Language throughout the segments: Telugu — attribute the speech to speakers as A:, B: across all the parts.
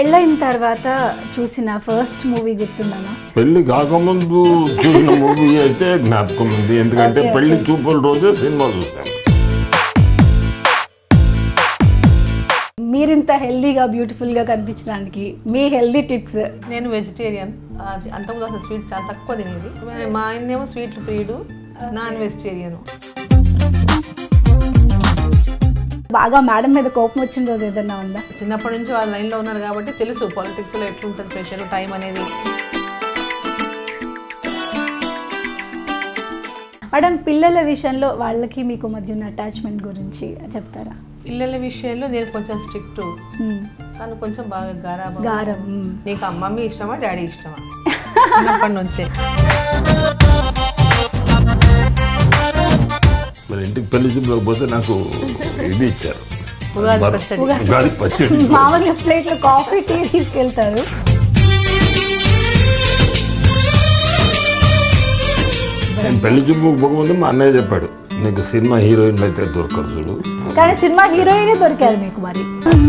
A: పెళ్ళైన తర్వాత చూసిన ఫస్ట్ మూవీ గుర్తుందమ్మా
B: పెళ్లి కాకముందు చూసిన మూవీ అయితే జ్ఞాపకం ఉంది ఎందుకంటే
A: Okay,
B: పెళ్లి
A: okay.
B: చూపుల రోజే సినిమా చూసాం
A: మీరింత హెల్దీగా బ్యూటిఫుల్గా కనిపించడానికి మీ హెల్దీ టిప్స్
C: నేను వెజిటేరియన్ అది అంతకుముందు అసలు స్వీట్ చాలా తక్కువ తినేది మా ఆయనేమో స్వీట్లు ప్రియుడు నాన్ వెజిటేరియన్
A: బాగా మేడం మీద కోపం వచ్చిన రోజు ఏదన్నా ఉందా
C: చిన్నప్పటి నుంచి వాళ్ళ లైన్లో ఉన్నారు కాబట్టి తెలుసు పాలిటిక్స్లో ఎట్లుంటుంది ప్రెషర్ టైం అనేది
A: మేడం పిల్లల విషయంలో వాళ్ళకి మీకు మధ్య ఉన్న అటాచ్మెంట్ గురించి చెప్తారా
C: పిల్లల విషయంలో నేను కొంచెం స్ట్రిక్ట్
A: మ్మ్.
C: తను కొంచెం బాగా గారాబం
A: గారం మ్మ్.
C: నీకు ఆ మమ్మీ ఇష్టమా డాడీ ఇష్టమా చిన్నప్పటి నుంచే
B: మరి ఇంటికి పెళ్లి చూపులకు పోతే నాకు ఇది ఇచ్చారు
C: ఉగాది
B: బర-
C: పచ్చడి.
B: ఉగాది పచ్చడి
A: మామూలుగా ప్లేట్లో కాఫీ టీ తీసుకెళ్తారు
B: నేను పెళ్లి చూపుకు పోకముందు మా అన్నయ్య చెప్పాడు నీకు సినిమా హీరోయిన్లు అయితే దొరకరు చూడు
A: కానీ సినిమా హీరోయిన్ దొరికారు మీకు మరి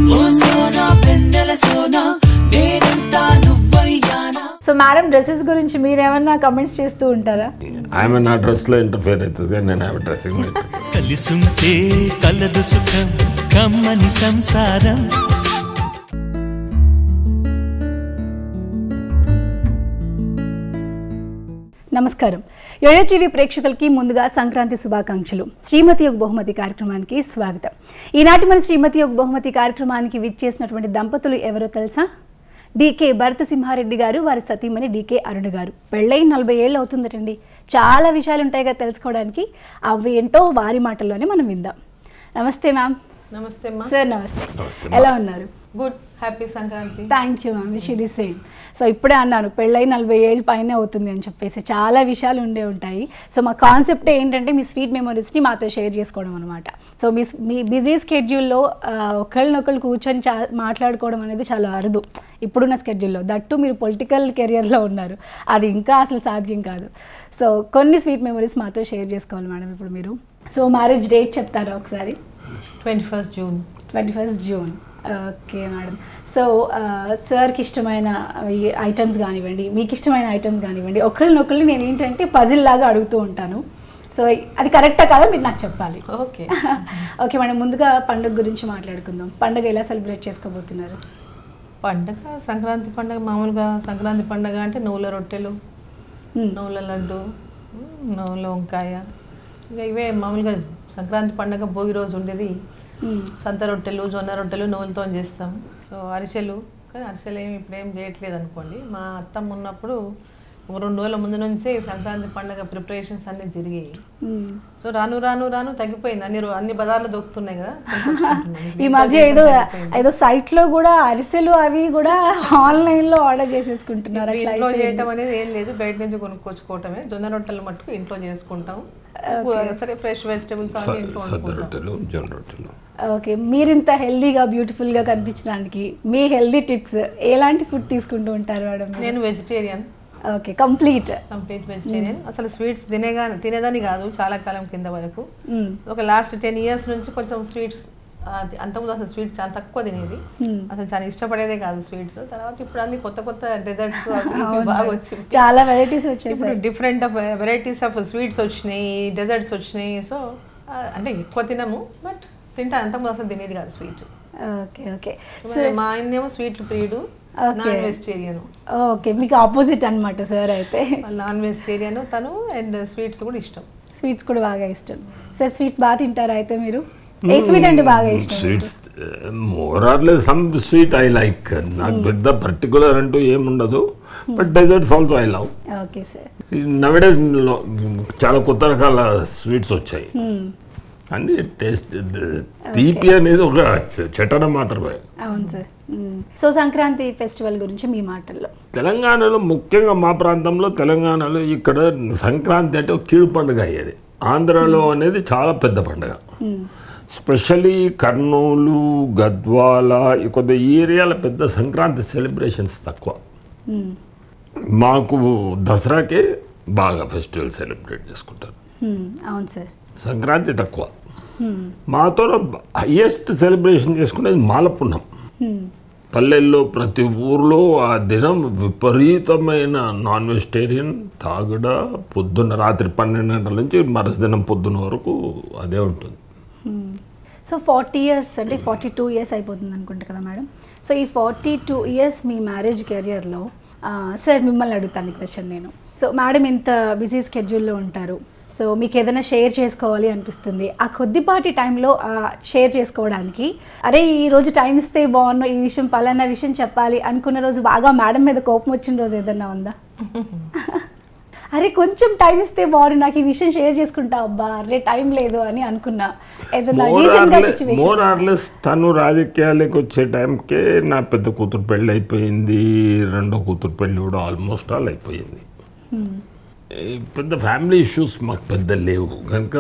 A: సో మేడం డ్రెస్సెస్ గురించి మీరేమన్నా కమెంట్స్ చేస్తూ ఉంటారా
B: ఆమె నా డ్రెస్లో ఇంటర్ఫేర్ అవుతుంది కానీ నేను ఆమె డ్రెస్సింగ్
D: కలిసుంటే కలదు సుఖం కమ్మని సంసారం
A: నమస్కారం యోయో టీవీ ప్రేక్షకులకి ముందుగా సంక్రాంతి శుభాకాంక్షలు శ్రీమతి యోగ బహుమతి కార్యక్రమానికి స్వాగతం ఈనాటి మన శ్రీమతి యోగ బహుమతి కార్యక్రమానికి విచ్చేసినటువంటి దంపతులు ఎవరో తెలుసా డీకే భరత సింహారెడ్డి గారు వారి సతీమణి డీకే అరుణ గారు పెళ్ళై నలభై ఏళ్ళు అవుతుందటండి చాలా విషయాలు ఉంటాయి కదా తెలుసుకోవడానికి అవి ఏంటో వారి మాటల్లోనే మనం విందాం నమస్తే మ్యామ్
C: నమస్తే అమ్మా
A: సార్ నమస్తే
B: నమస్తే,
A: ఎలా ఉన్నారు
C: good happy Sankranti
A: thank you ma'am wish the same so ఇప్పుడే అన్నాను పెళ్ళై నలభై ఏళ్ళు పైన అవుతుంది అని చెప్పేసి చాలా విషయాలు ఉండే ఉంటాయి సో మా కాన్సెప్ట్ ఏంటంటే మీ స్వీట్ మెమరీస్ని మాతో షేర్ చేసుకోవడం అనమాట సో మీ మీ బిజీ స్కెడ్యూల్లో ఒకళ్ళనొకళ్ళు కూర్చొని చా మాట్లాడుకోవడం అనేది చాలా అరుదు ఇప్పుడున్న స్కెడ్యూల్లో దట్టు మీరు పొలిటికల్ కెరియర్లో ఉన్నారు అది ఇంకా అసలు సాధ్యం కాదు సో కొన్ని స్వీట్ మెమరీస్ మాతో షేర్ చేసుకోవాలి మేడం ఇప్పుడు మీరు సో మ్యారేజ్ డేట్ చెప్తారా ఒకసారి
C: twenty first June
A: twenty first June okay madam so సార్కి ఇష్టమైన ఐటమ్స్ కానివ్వండి మీకు ఇష్టమైన ఐటమ్స్ కానివ్వండి ఒకళ్ళనొకళ్ళు నేను ఏంటంటే పజిల్ లాగా అడుగుతూ ఉంటాను సో అది కరెక్టా కాదా మీరు నాకు చెప్పాలి
C: ఓకే
A: ఓకే మేడం ముందుగా పండుగ గురించి మాట్లాడుకుందాం పండుగ ఎలా సెలబ్రేట్ చేసుకోబోతున్నారు
C: పండగ సంక్రాంతి పండగ మామూలుగా సంక్రాంతి పండగ అంటే నువ్వుల రొట్టెలు
A: Hmm.
C: నువ్వుల లడ్డు నువ్వుల వంకాయ ఇంకా ఇవే మామూలుగా సంక్రాంతి పండగ భోగి రోజు ఉండేది
A: Hmm.
C: సంత రొట్టెలు జొన్న రొట్టెలు నువ్వులతో చేస్తాం సో అరిసెలు కానీ అరిసెలు ఏమి ఇప్పుడు ఏం చేయట్లేదు అనుకోండి మా అత్తమ్మ ఉన్నప్పుడు ఒక రెండు రోజుల ముందు నుంచే సంక్రాంతి పండగ ప్రిపరేషన్స్ అన్నీ జరిగాయి
A: Hmm.
C: సో రాను రాను రాను తగ్గిపోయింది అన్ని రో- అన్ని బజార్లు దొక్కుతున్నాయి కదా కొనుక్కొచ్చుకుంటున్నాం.
A: ఈ మధ్య ఏదో ఏదో సైట్లో కూడా అరిసెలు అవి కూడా ఆన్లైన్లో ఆర్డర్ చేసేసుకుంటున్నారు
C: ఇప్పుడు
A: అట్లా
C: ఇంట్లో
A: అయిపోయింది.
C: చేయటం అనేది ఏం లేదు బయట నుంచి కొనుక్కొచ్చుకోవటమే జొన్న రొట్టెలు మట్టుకు ఇంట్లో చేసుకుంటాం సరే ఫ్రెష్ వెజిటబుల్స్ అన్ని ఇంట్లో
B: సద్ద
C: వండుకుంటాం
B: రొట్టెలు జొన్న రొట్టెలు
A: ఓకే మీరింత హెల్దీగా బ్యూటిఫుల్గా కనిపించడానికి మీ హెల్దీ టిప్స్ ఎలాంటి ఫుడ్ తీసుకుంటూ ఉంటారు మేడం మీరు?
C: నేను vegetarian
A: okay complete
C: complete vegetarian అసలు స్వీట్స్ తినేగా తినేదని కాదు చాలా కాలం కింద వరకు ఒక లాస్ట్ టెన్ ఇయర్స్ నుంచి కొంచెం స్వీట్స్ అంతకుముందు అసలు స్వీట్స్ చాలా తక్కువ తినేది అసలు చాలా ఇష్టపడేదే కాదు స్వీట్స్ తర్వాత ఇప్పుడు అన్ని కొత్త కొత్త డెజర్ట్స్ బాగా వచ్చింది
A: చాలా వెరైటీస్ వచ్చేసాయి
C: ఇప్పుడు different of varieties of sweets వచ్చినాయి డెజర్ట్స్ వచ్చినాయి సో అంటే ఎక్కువ తినము బట్ తింటా అంతకుముందు అసలు తినేది కాదు స్వీట్
A: ఓకే ఓకే
C: మా ఆయనేమో స్వీట్లు ప్రియుడు
A: Okay.
C: నాన్ వెజిటేరియన్
A: ఓకే మీకు ఆపోజిట్ అన్నమాట సార్ అయితే
C: నాన్ వెజిటేరియన్ తను అండ్ స్వీట్స్ కూడా ఇష్టం
A: స్వీట్స్ కూడా బాగా ఇష్టం సార్ స్వీట్స్ బాగా తింటారా అయితే మీరు ఏ స్వీట్ అంటే బాగా ఇష్టం
B: sweets more or less some sweet I like నాకు పెద్ద పర్టికులర్ అంటూ ఏముండదు but desserts also I love
A: okay sir
B: nowadays చాలా కొత్త రకాల స్వీట్స్ వచ్చాయి అన్ని టేస్ట్ తీపి అనేది ఒక చ- చటన మాత్రమే
A: అవును సార్ సో సంక్రాంతి ఫెస్టివల్ గురించి మీ మాటల్లో
B: తెలంగాణలో ముఖ్యంగా మా ప్రాంతంలో తెలంగాణలో ఇక్కడ సంక్రాంతి అంటే ఒక కీడు పండుగ అయ్యేది ఆంధ్రాలో అనేది చాలా పెద్ద పండుగ స్పెషలీ కర్నూలు గద్వాల ఈ కొద్ది ఏరియాల పెద్ద సంక్రాంతి సెలబ్రేషన్స్ తక్కువ
A: మ్మ్.
B: మాకు దసరాకే బాగా ఫెస్టివల్ సెలబ్రేట్ చేసుకుంటారు
A: మ్మ్. అవును సార్
B: సంక్రాంతి తక్కువ మాతో హయ్యెస్ట్ సెలబ్రేషన్ చేసుకునేది మాలపున్నం
A: మ్మ్.
B: పల్లెల్లో ప్రతి ఊర్లో ఆ దినం విపరీతమైన నాన్ వెజిటేరియన్ తాగుడ పొద్దున్న రాత్రి పన్నెండు గంటల నుంచి మరుసదినం పొద్దున్న వరకు అదే ఉంటుంది
A: సో ఫార్టీ ఇయర్స్ అంటే ఫార్టీ టూ ఇయర్స్ అయిపోతుంది అనుకుంటా కదా మేడం సో ఈ ఫార్టీ టూ ఇయర్స్ మీ మ్యారేజ్ కెరియర్లో సార్ మిమ్మల్ని అడుగుతాను ఈ క్వశ్చన్ నేను సో మేడం ఇంత బిజీ స్కెడ్యూల్లో ఉంటారు సో మీకు ఏదైనా షేర్ చేసుకోవాలి అనిపిస్తుంది ఆ కొద్దిపాటి టైంలో షేర్ చేసుకోవడానికి అరే ఈ రోజు టైం ఇస్తే బాగున్నావు ఈ విషయం పలానా విషయం చెప్పాలి అనుకున్న రోజు బాగా మేడం మీద కోపం వచ్చిన రోజు ఏదన్నా ఉందా అరే కొంచెం టైం ఇస్తే బాగుండు నాకు ఈ విషయం షేర్ చేసుకుంటా అబ్బా అరే టైం లేదు అని అనుకున్నా ఏదైనా రీసెంట్ గా సిచ్యువేషన్
B: మోర్ ఆర్లెస్ తను రాజకీయాలకు వచ్చే టైంకే నా పెద్ద కూతురు పెళ్ళి అయిపోయింది రెండో కూతురు పెళ్ళి కూడా ఆల్మోస్ట్ ఆల్ అయిపోయింది ఈ పెద్ద ఫ్యామిలీ ఇష్యూస్ మాకు పెద్ద లేవు కనుక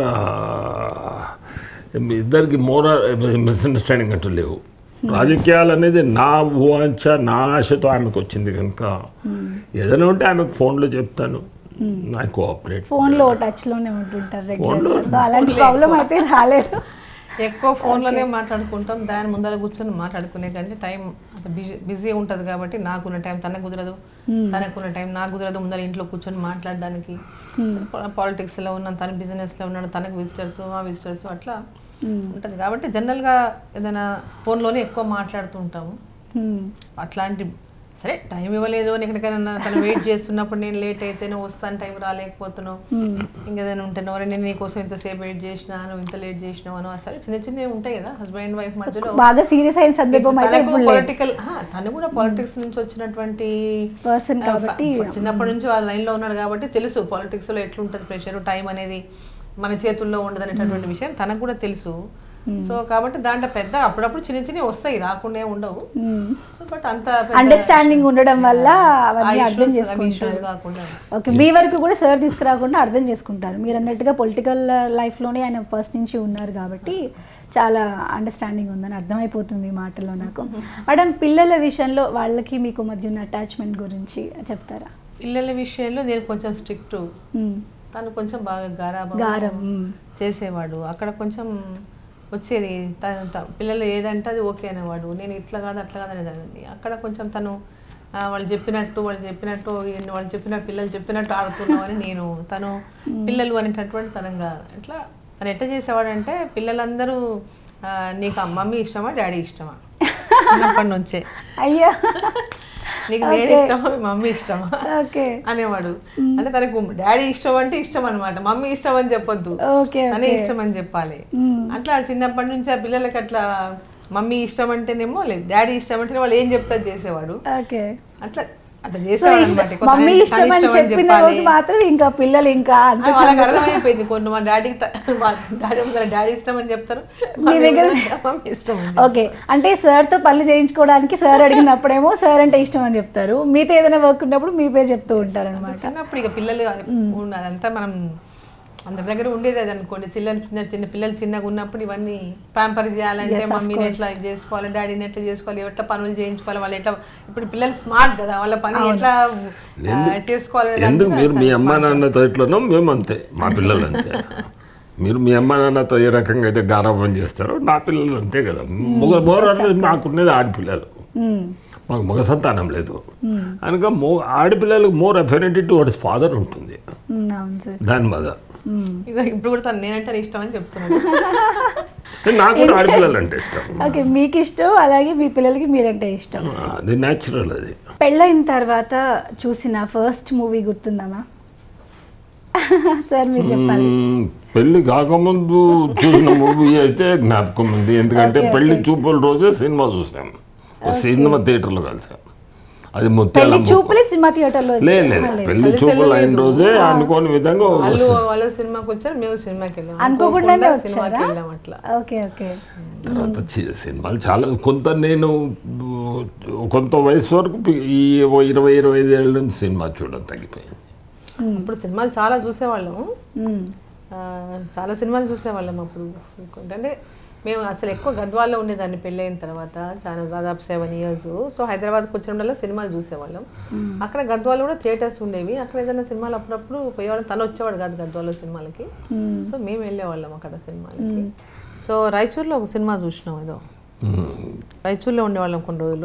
B: ఇద్దరికి మోర్ మిస్అండర్స్టాండింగ్ అంటూ లేవు రాజకీయాలు అనేది నా ఊహంచ నా ఆశతో ఆమెకు వచ్చింది కనుక ఏదైనా ఉంటే ఆమెకు ఫోన్లో చెప్తాను నాకు కోఆపరేట్
A: ఫోన్ లో టచ్ లోనే ఉంటుంటారు రెగ్యులర్
B: Phone లో
A: సో అలాంటి ప్రాబ్లం అయితే రాలేదు
C: ఎక్కువ ఫోన్లోనే మాట్లాడుకుంటాం దాని ముందర కూర్చొని మాట్లాడుకునే కంటే టైం అంత బిజీ బిజీ ఉంటుంది కాబట్టి నాకున్న టైం తనకు కుదరదు తనకున్న టైం నాకు కుదరదు ముందర ఇంట్లో కూర్చొని మాట్లాడడానికి పాలిటిక్స్లో ఉన్నాను తన బిజినెస్లో ఉన్నాడు తనకు విజిటర్స్ మా విజిటర్స్ అట్లా ఉంటుంది కాబట్టి జనరల్గా ఏదైనా ఫోన్లోనే ఎక్కువ మాట్లాడుతూ ఉంటాము
A: Hmm.
C: అట్లాంటి సరే టైం ఇవ్వలేదు అని ఎక్కడికైనా తను వెయిట్ చేస్తున్నప్పుడు నేను లేట్ అయితే నువ్వు వస్తాను టైం రాలేకపోతున్నావు ఇంకేదైనా ఉంటేనో "అరే, నేను నీకోసం ఇంతసేపు వెయిట్ చేసినా నువ్వు ఇంత లేట్ చేసినావు సరే చిన్న చిన్నవి ఉంటాయి కదా హస్బెండ్ వైఫ్ మధ్యలో
A: బాగా సీరియస్ అయిన సందర్భం అయితే
C: తనకు
A: ఇప్పుడు లేదు
C: పొలిటికల్ తను కూడా పాలిటిక్స్ నుంచి వచ్చినటువంటి
A: Person
C: ఆ,
A: కాబట్టి,
C: ఫ- చిన్నప్పటి నుంచి వాళ్ళ లైన్ లో ఉన్నాడు కాబట్టి తెలుసు పాలిటిక్స్ లో ఎట్లుంటది ప్రెషర్ టైం అనేది మన చేతుల్లో ఉండదు అనేటటువంటి విషయం తనకు కూడా తెలుసు సో కాబట్టి దాంట్లో పెద్ద అప్పుడప్పుడు చిన్న చిన్నవి వస్తాయి రాకుండా ఉండవు సో బట్ అంత పెద్ద-
A: అండర్స్టాండింగ్ ఉండడం వల్ల
C: ఆ
A: అవన్నీ
C: issues,
A: అర్థం
C: అవి
A: చేసుకుంటారు
C: issues కాకుండా
A: ఓకే మీ వరకు కూడా సార్ తీసుకురాకుండా అర్థం చేసుకుంటారు మీరు అన్నట్టుగా పొలిటికల్ లైఫ్లోనే ఆయన ఫస్ట్ నుంచి ఉన్నారు కాబట్టి చాలా అండర్స్టాండింగ్ ఉందని అర్థమైపోతుంది మీ మాటల్లో నాకు మేడం పిల్లల విషయంలో వాళ్ళకి మీకు మధ్య ఉన్న అటాచ్మెంట్ గురించి చెప్తారా
C: పిల్లల విషయంలో నేను కొంచెం స్ట్రిక్ట్
A: మ్మ్.
C: తను కొంచెం బాగా గారాబం
A: గారం మ్మ్.
C: చేసేవాడు అక్కడ కొంచెం వచ్చేది తను త- పిల్లలు ఏదంటే అది ఓకే అనేవాడు నేను ఇట్లా కాదు అట్లా కాదు అనేదాన్ని అక్కడ కొంచెం తను ఆ, వాళ్ళు చెప్పినట్టు వాళ్ళు చెప్పినట్టు ఈయన వాళ్ళు చెప్పిన పిల్లలు చెప్పినట్టు ఆడుతున్నావు అని నేను తను పిల్లలు అనేటటువంటి తనంగా ఎట్లా తను ఎట్లా చేసేవాడంటే పిల్లలందరూ ఆ, నీకు ఆ మమ్మీ ఇష్టమా డాడీ ఇష్టమా చిన్నప్పటి నుంచే
A: అయ్యా
C: నీకు నేను ఇష్టమా మీ మమ్మీ ఇష్టమా
A: ఓకే
C: అనేవాడు అంటే తనకు డాడీ ఇష్టం అంటే ఇష్టం అనమాట మమ్మీ ఇష్టం అని చెప్పొద్దు
A: ఓకే
C: తనే ఇష్టం అని చెప్పాలి అట్లా చిన్నప్పటి నుంచి ఆ పిల్లలకి అట్లా మమ్మీ ఇష్టం అంటేనేమో లేదు డాడీ ఇష్టం అంటేనే వాళ్ళు ఏం చెప్తారు చేసేవాడు
A: ఓకే
C: అట్లా అట్లా
A: సో
C: చేసేవాడు
A: ఇష్టం
C: అనమాట
A: మమ్మీ ఇష్టం అని చెప్పిన రోజు మాత్రం ఇంకా పిల్లలు ఇంకా అంత
C: వాళ్ళకి అర్థమైపోయింది కొన్ని మా డాడీకి డాడీ ముందర డాడీ ఇష్టం అని చెప్తారు
A: మీ దగ్గర
C: మమ్మీ ఇష్టం అని
A: ఓకే అంటే సార్తో పనులు చేయించుకోవడానికి సార్ అడిగినప్పుడేమో సార్ అంటే ఇష్టం అని చెప్తారు మీతో ఏదైనా వర్క్ ఉన్నప్పుడు మీ పేరు చెప్తూ ఉంటారు అనమాట
C: చిన్నప్పుడు ఇక పిల్లలు ఉన్న- అదంతా మనం అందరి దగ్గర ఉండేది అది అనుకోండి చిన్న చిన్న చిన్న పిల్లలు చిన్నగా ఉన్నప్పుడు ఇవన్నీ ప్యాంపర్ చేయాలంటే
A: Yes, of
C: మమ్మీని ఎట్లా ఇది చేసుకోవాలి డాడీని ఎట్లా చేసుకోవాలి ఎట్లా పనులు చేయించుకోవాలి వాళ్ళు ఎట్లా ఇప్పుడు పిల్లలు స్మార్ట్ కదా వాళ్ళ పని ఎట్లా ఆ, చేసుకోవాలి అనే
B: ఎందుకు
C: దానికి
B: మీరు మీ అమ్మా నాన్నతో ఎట్లనో మేము అంతే మా పిల్లలు అంతే మీరు మీ అమ్మా నాన్నతో ఏ రకంగా అయితే గారాబం చేస్తారో నా పిల్లలు అంతే కదా మొగ మోర్ అనేది మాకున్నది ఆడపిల్లలు మాకు మగ సంతానం లేదు కనుక మో ఆడపిల్లలకు more affinity to what father ఉంటుంది
A: అవును సార్
B: దాని మదర్
C: ఇక ఇప్పుడు కూడా తను నేనంటే ఇష్టం అని చెప్తున్నాను
B: నాకు కూడా ఆడపిల్లలు అంటే ఇష్టం
A: ఓకే మీకు ఇష్టం అలాగే మీ పిల్లలకి మీరంటే ఇష్టం
B: అది న్యాచురల్ అది
A: పెళ్ళైన తర్వాత చూసిన ఫస్ట్ మూవీ గుర్తుందమ్మా సార్ మీరు చెప్పాలి
B: మ్మ్, పెళ్లి కాకముందు చూసిన మూవీ అయితే జ్ఞాపకం ఉంది ఎందుకంటే పెళ్లి చూపుల రోజే సినిమా చూసాం సినిమా థియేటర్లో కలిసాం అది ముత్యాల
A: పెళ్లి
B: ముక్క.
A: చూపులే సినిమా థియేటర్లో
B: లేదు లేదు పెళ్లి చూపులు అయిన రోజే అనుకోని విధంగా
C: వాళ్ళు వాళ్ళు సినిమాకి వచ్చారు మేము సినిమాకి వెళ్ళాం
A: అనుకోకుండానే
C: అనుకోకుండా సినిమాకి
A: వచ్చారా?
C: వెళ్ళాం అట్లా
A: ఓకే ఓకే
B: తర్వాత చి- సినిమాలు చాలా కొంత నేను ఊ, కొంత వయసు వరకు పి- ఈ ఓ ఇరవై ఇరవై ఐదు ఏళ్ళ నుంచి సినిమా చూడడం తగ్గిపోయింది
C: అప్పుడు సినిమాలు చాలా చూసేవాళ్ళము
A: మ్మ్.
C: ఆ, చాలా సినిమాలు చూసేవాళ్ళం అప్పుడు అంటే మేము అసలు ఎక్కువ గద్వాల్లో ఉండేదాన్ని పెళ్ళైన తర్వాత చాలా దాదాపు సెవెన్ ఇయర్స్ సో హైదరాబాద్కి వచ్చినప్పుడల్లా సినిమాలు చూసేవాళ్ళం అక్కడ గద్వాల్లో కూడా థియేటర్స్ ఉండేవి అక్కడ ఏదైనా సినిమాలు అప్పుడప్పుడు పోయేవాళ్ళం తను వచ్చేవాడు కాదు గద్వాల్లో సినిమాలకి సో మేము వెళ్ళేవాళ్ళం అక్కడ సినిమాలకి సో రాయచూర్లో ఒక సినిమా చూసినాం ఏదో
B: మ్మ్.
C: రాయచూర్లో ఉండేవాళ్ళం కొన్ని రోజులు సో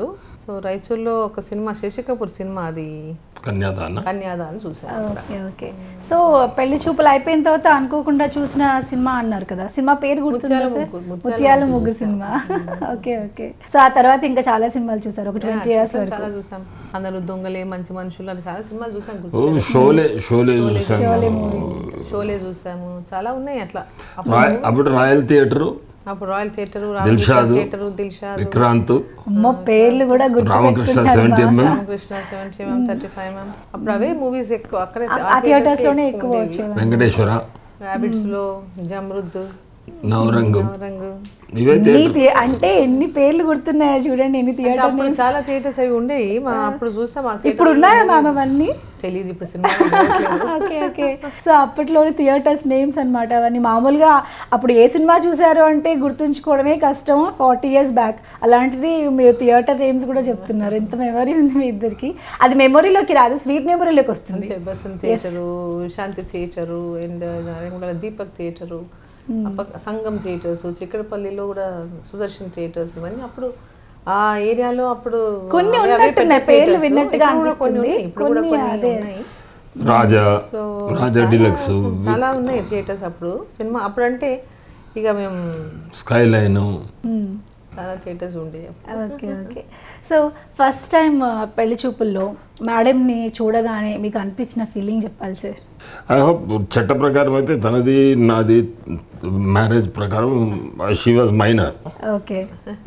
C: సో రాయచూర్లో ఒక సినిమా శశి కపూర్ సినిమా అది
B: కన్యాదాన
C: కన్యాదానం చూసాను
A: ఓకే ఓకే సో పెళ్లి చూపులు అయిపోయిన తర్వాత అనుకోకుండా చూసిన సినిమా అన్నారు కదా సినిమా పేరు గుర్తుందా
C: ముత్యాల
A: సార్
C: ముగ్గు, ముత్యాల
A: ముత్యాల
C: ముగ్గు
A: ముగ్గు సినిమా ఓకే ఓకే సో ఆ తర్వాత ఇంకా చాలా సినిమాలు చూసారు ఒక ట్వంటీ ఇయర్స్ వరకు
C: చాలా చూసాం అందరూ దొంగలే మంచి మనుషులు అని చాలా సినిమాలు చూసాం
B: ఓ
C: గుర్తు
B: షోలే షోలే చూసాను
C: షోలే చూసాము చాలా ఉన్నాయి అట్లా
B: రాయ్- అప్పుడు రాయల్ థియేటరు
C: అప్పుడు royal theatre
B: Dilshad
C: theatre Dilshad
B: Vikrant
A: అమ్మో పేర్లు కూడా
B: రామకృష్ణ
A: గుర్తుపెట్టుకున్నారు
B: seventy MM
C: Ramakrishna seventy MM thirty five MM అప్పుడు అవే మూవీస్ ఎక్కువ అక్కడే
A: ఆ థియేటర్స్ లోనే ఎక్కువ వచ్చేవి
B: వెంకటేశ్వర
C: ర్యాబిట్స్ లో జమరుద్
B: నవరంగు
C: రంగు
B: ఇవైతే
A: ఎన్ని థియే- అంటే ఎన్ని పేర్లు గుర్తున్నాయో చూడండి ఎన్ని థియేటర్
C: అప్పుడు చాలా థియేటర్స్ అవి ఉండేవి మా అప్పుడు చూసాం ఆ theatre
A: ఇప్పుడు ఉన్నాయా మ్యామ్ అవన్నీ
C: తెలియదు ఇప్పుడు సినిమా
A: ఓకే ఓకే సో అప్పట్లోని థియేటర్స్ నేమ్స్ అన్నమాట అవన్నీ మామూలుగా అప్పుడు ఏ సినిమా చూసారు అంటే గుర్తుంచుకోవడమే కష్టం ఫార్టీ ఇయర్స్ బ్యాక్ అలాంటిది మీరు థియేటర్ నేమ్స్ కూడా చెప్తున్నారు ఎంత మెమరీ ఉంది మీ ఇద్దరికి అది మెమొరీలోకి రాదు స్వీట్ మెమొరీలోకి వస్తుంది
C: Basant theatre Shanti theatre and Narayanaguda Deepak theatre అప్ప- సంగం థియేటర్స్ చిక్కడపల్లిలో కూడా సుదర్శన్ థియేటర్స్ ఇవన్నీ అప్పుడు ఆ ఏరియాలో అప్పుడు
A: కొన్ని
C: అవే- అవే
A: ఉన్నట్టున్నాయి,
C: పెద్ద
A: పేర్లు
C: theatres.
A: విన్నట్టుగా
C: ఇప్పుడు కూడా కొన్ని
A: అనిపిస్తుంది.
C: ఉన్నాయి, ఇప్పుడు కూడా
A: కొన్ని
C: కొన్ని
A: అదే.
C: ఉన్నాయి
B: రాజా
C: సో
B: రాజా డిలక్స్
C: చాలా ఉన్నాయి థియేటర్స్ అప్పుడు సినిమా అప్పుడు అంటే ఇక మేము
B: స్కై లైన్
A: మ్మ్.
C: చాలా థియేటర్స్ ఉండేవి
A: okay okay so first time పెళ్లి చూపుల్లో మేడంని చూడగానే మీకు అనిపించిన ఫీలింగ్ చెప్పాలి సార్
B: ఐ హోప్ చట్ట ప్రకారం అయితే తనది నాది మ్యారేజ్ ప్రకారం షీ వాజ్ మైనర్
A: ఓకే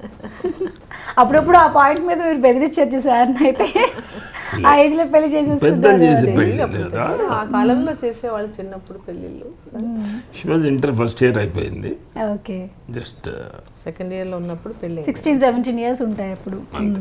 A: అప్పుడప్పుడు ఆ పాయింట్ మీద మీరు బెదిరించచ్చు సార్ అయితే ఆ ఏజ్ లో పెళ్లి
B: పెద్దలు
A: చేసేసుకుంటారు
B: చేసి
A: అది.
B: పెళ్ళి లేదా
C: ఆ కాలంలో చేసేవాళ్ళు చిన్నప్పుడు పెళ్ళిళ్ళు
B: she was inter first year అయిపోయింది
A: ఓకే
B: జస్ట్
C: సెకండ్ ఇయర్ లో ఉన్నప్పుడు పెళ్ళి
A: సిక్స్టీన్ సెవెంటీన్ ఇయర్స్ ఉంటాయి అప్పుడు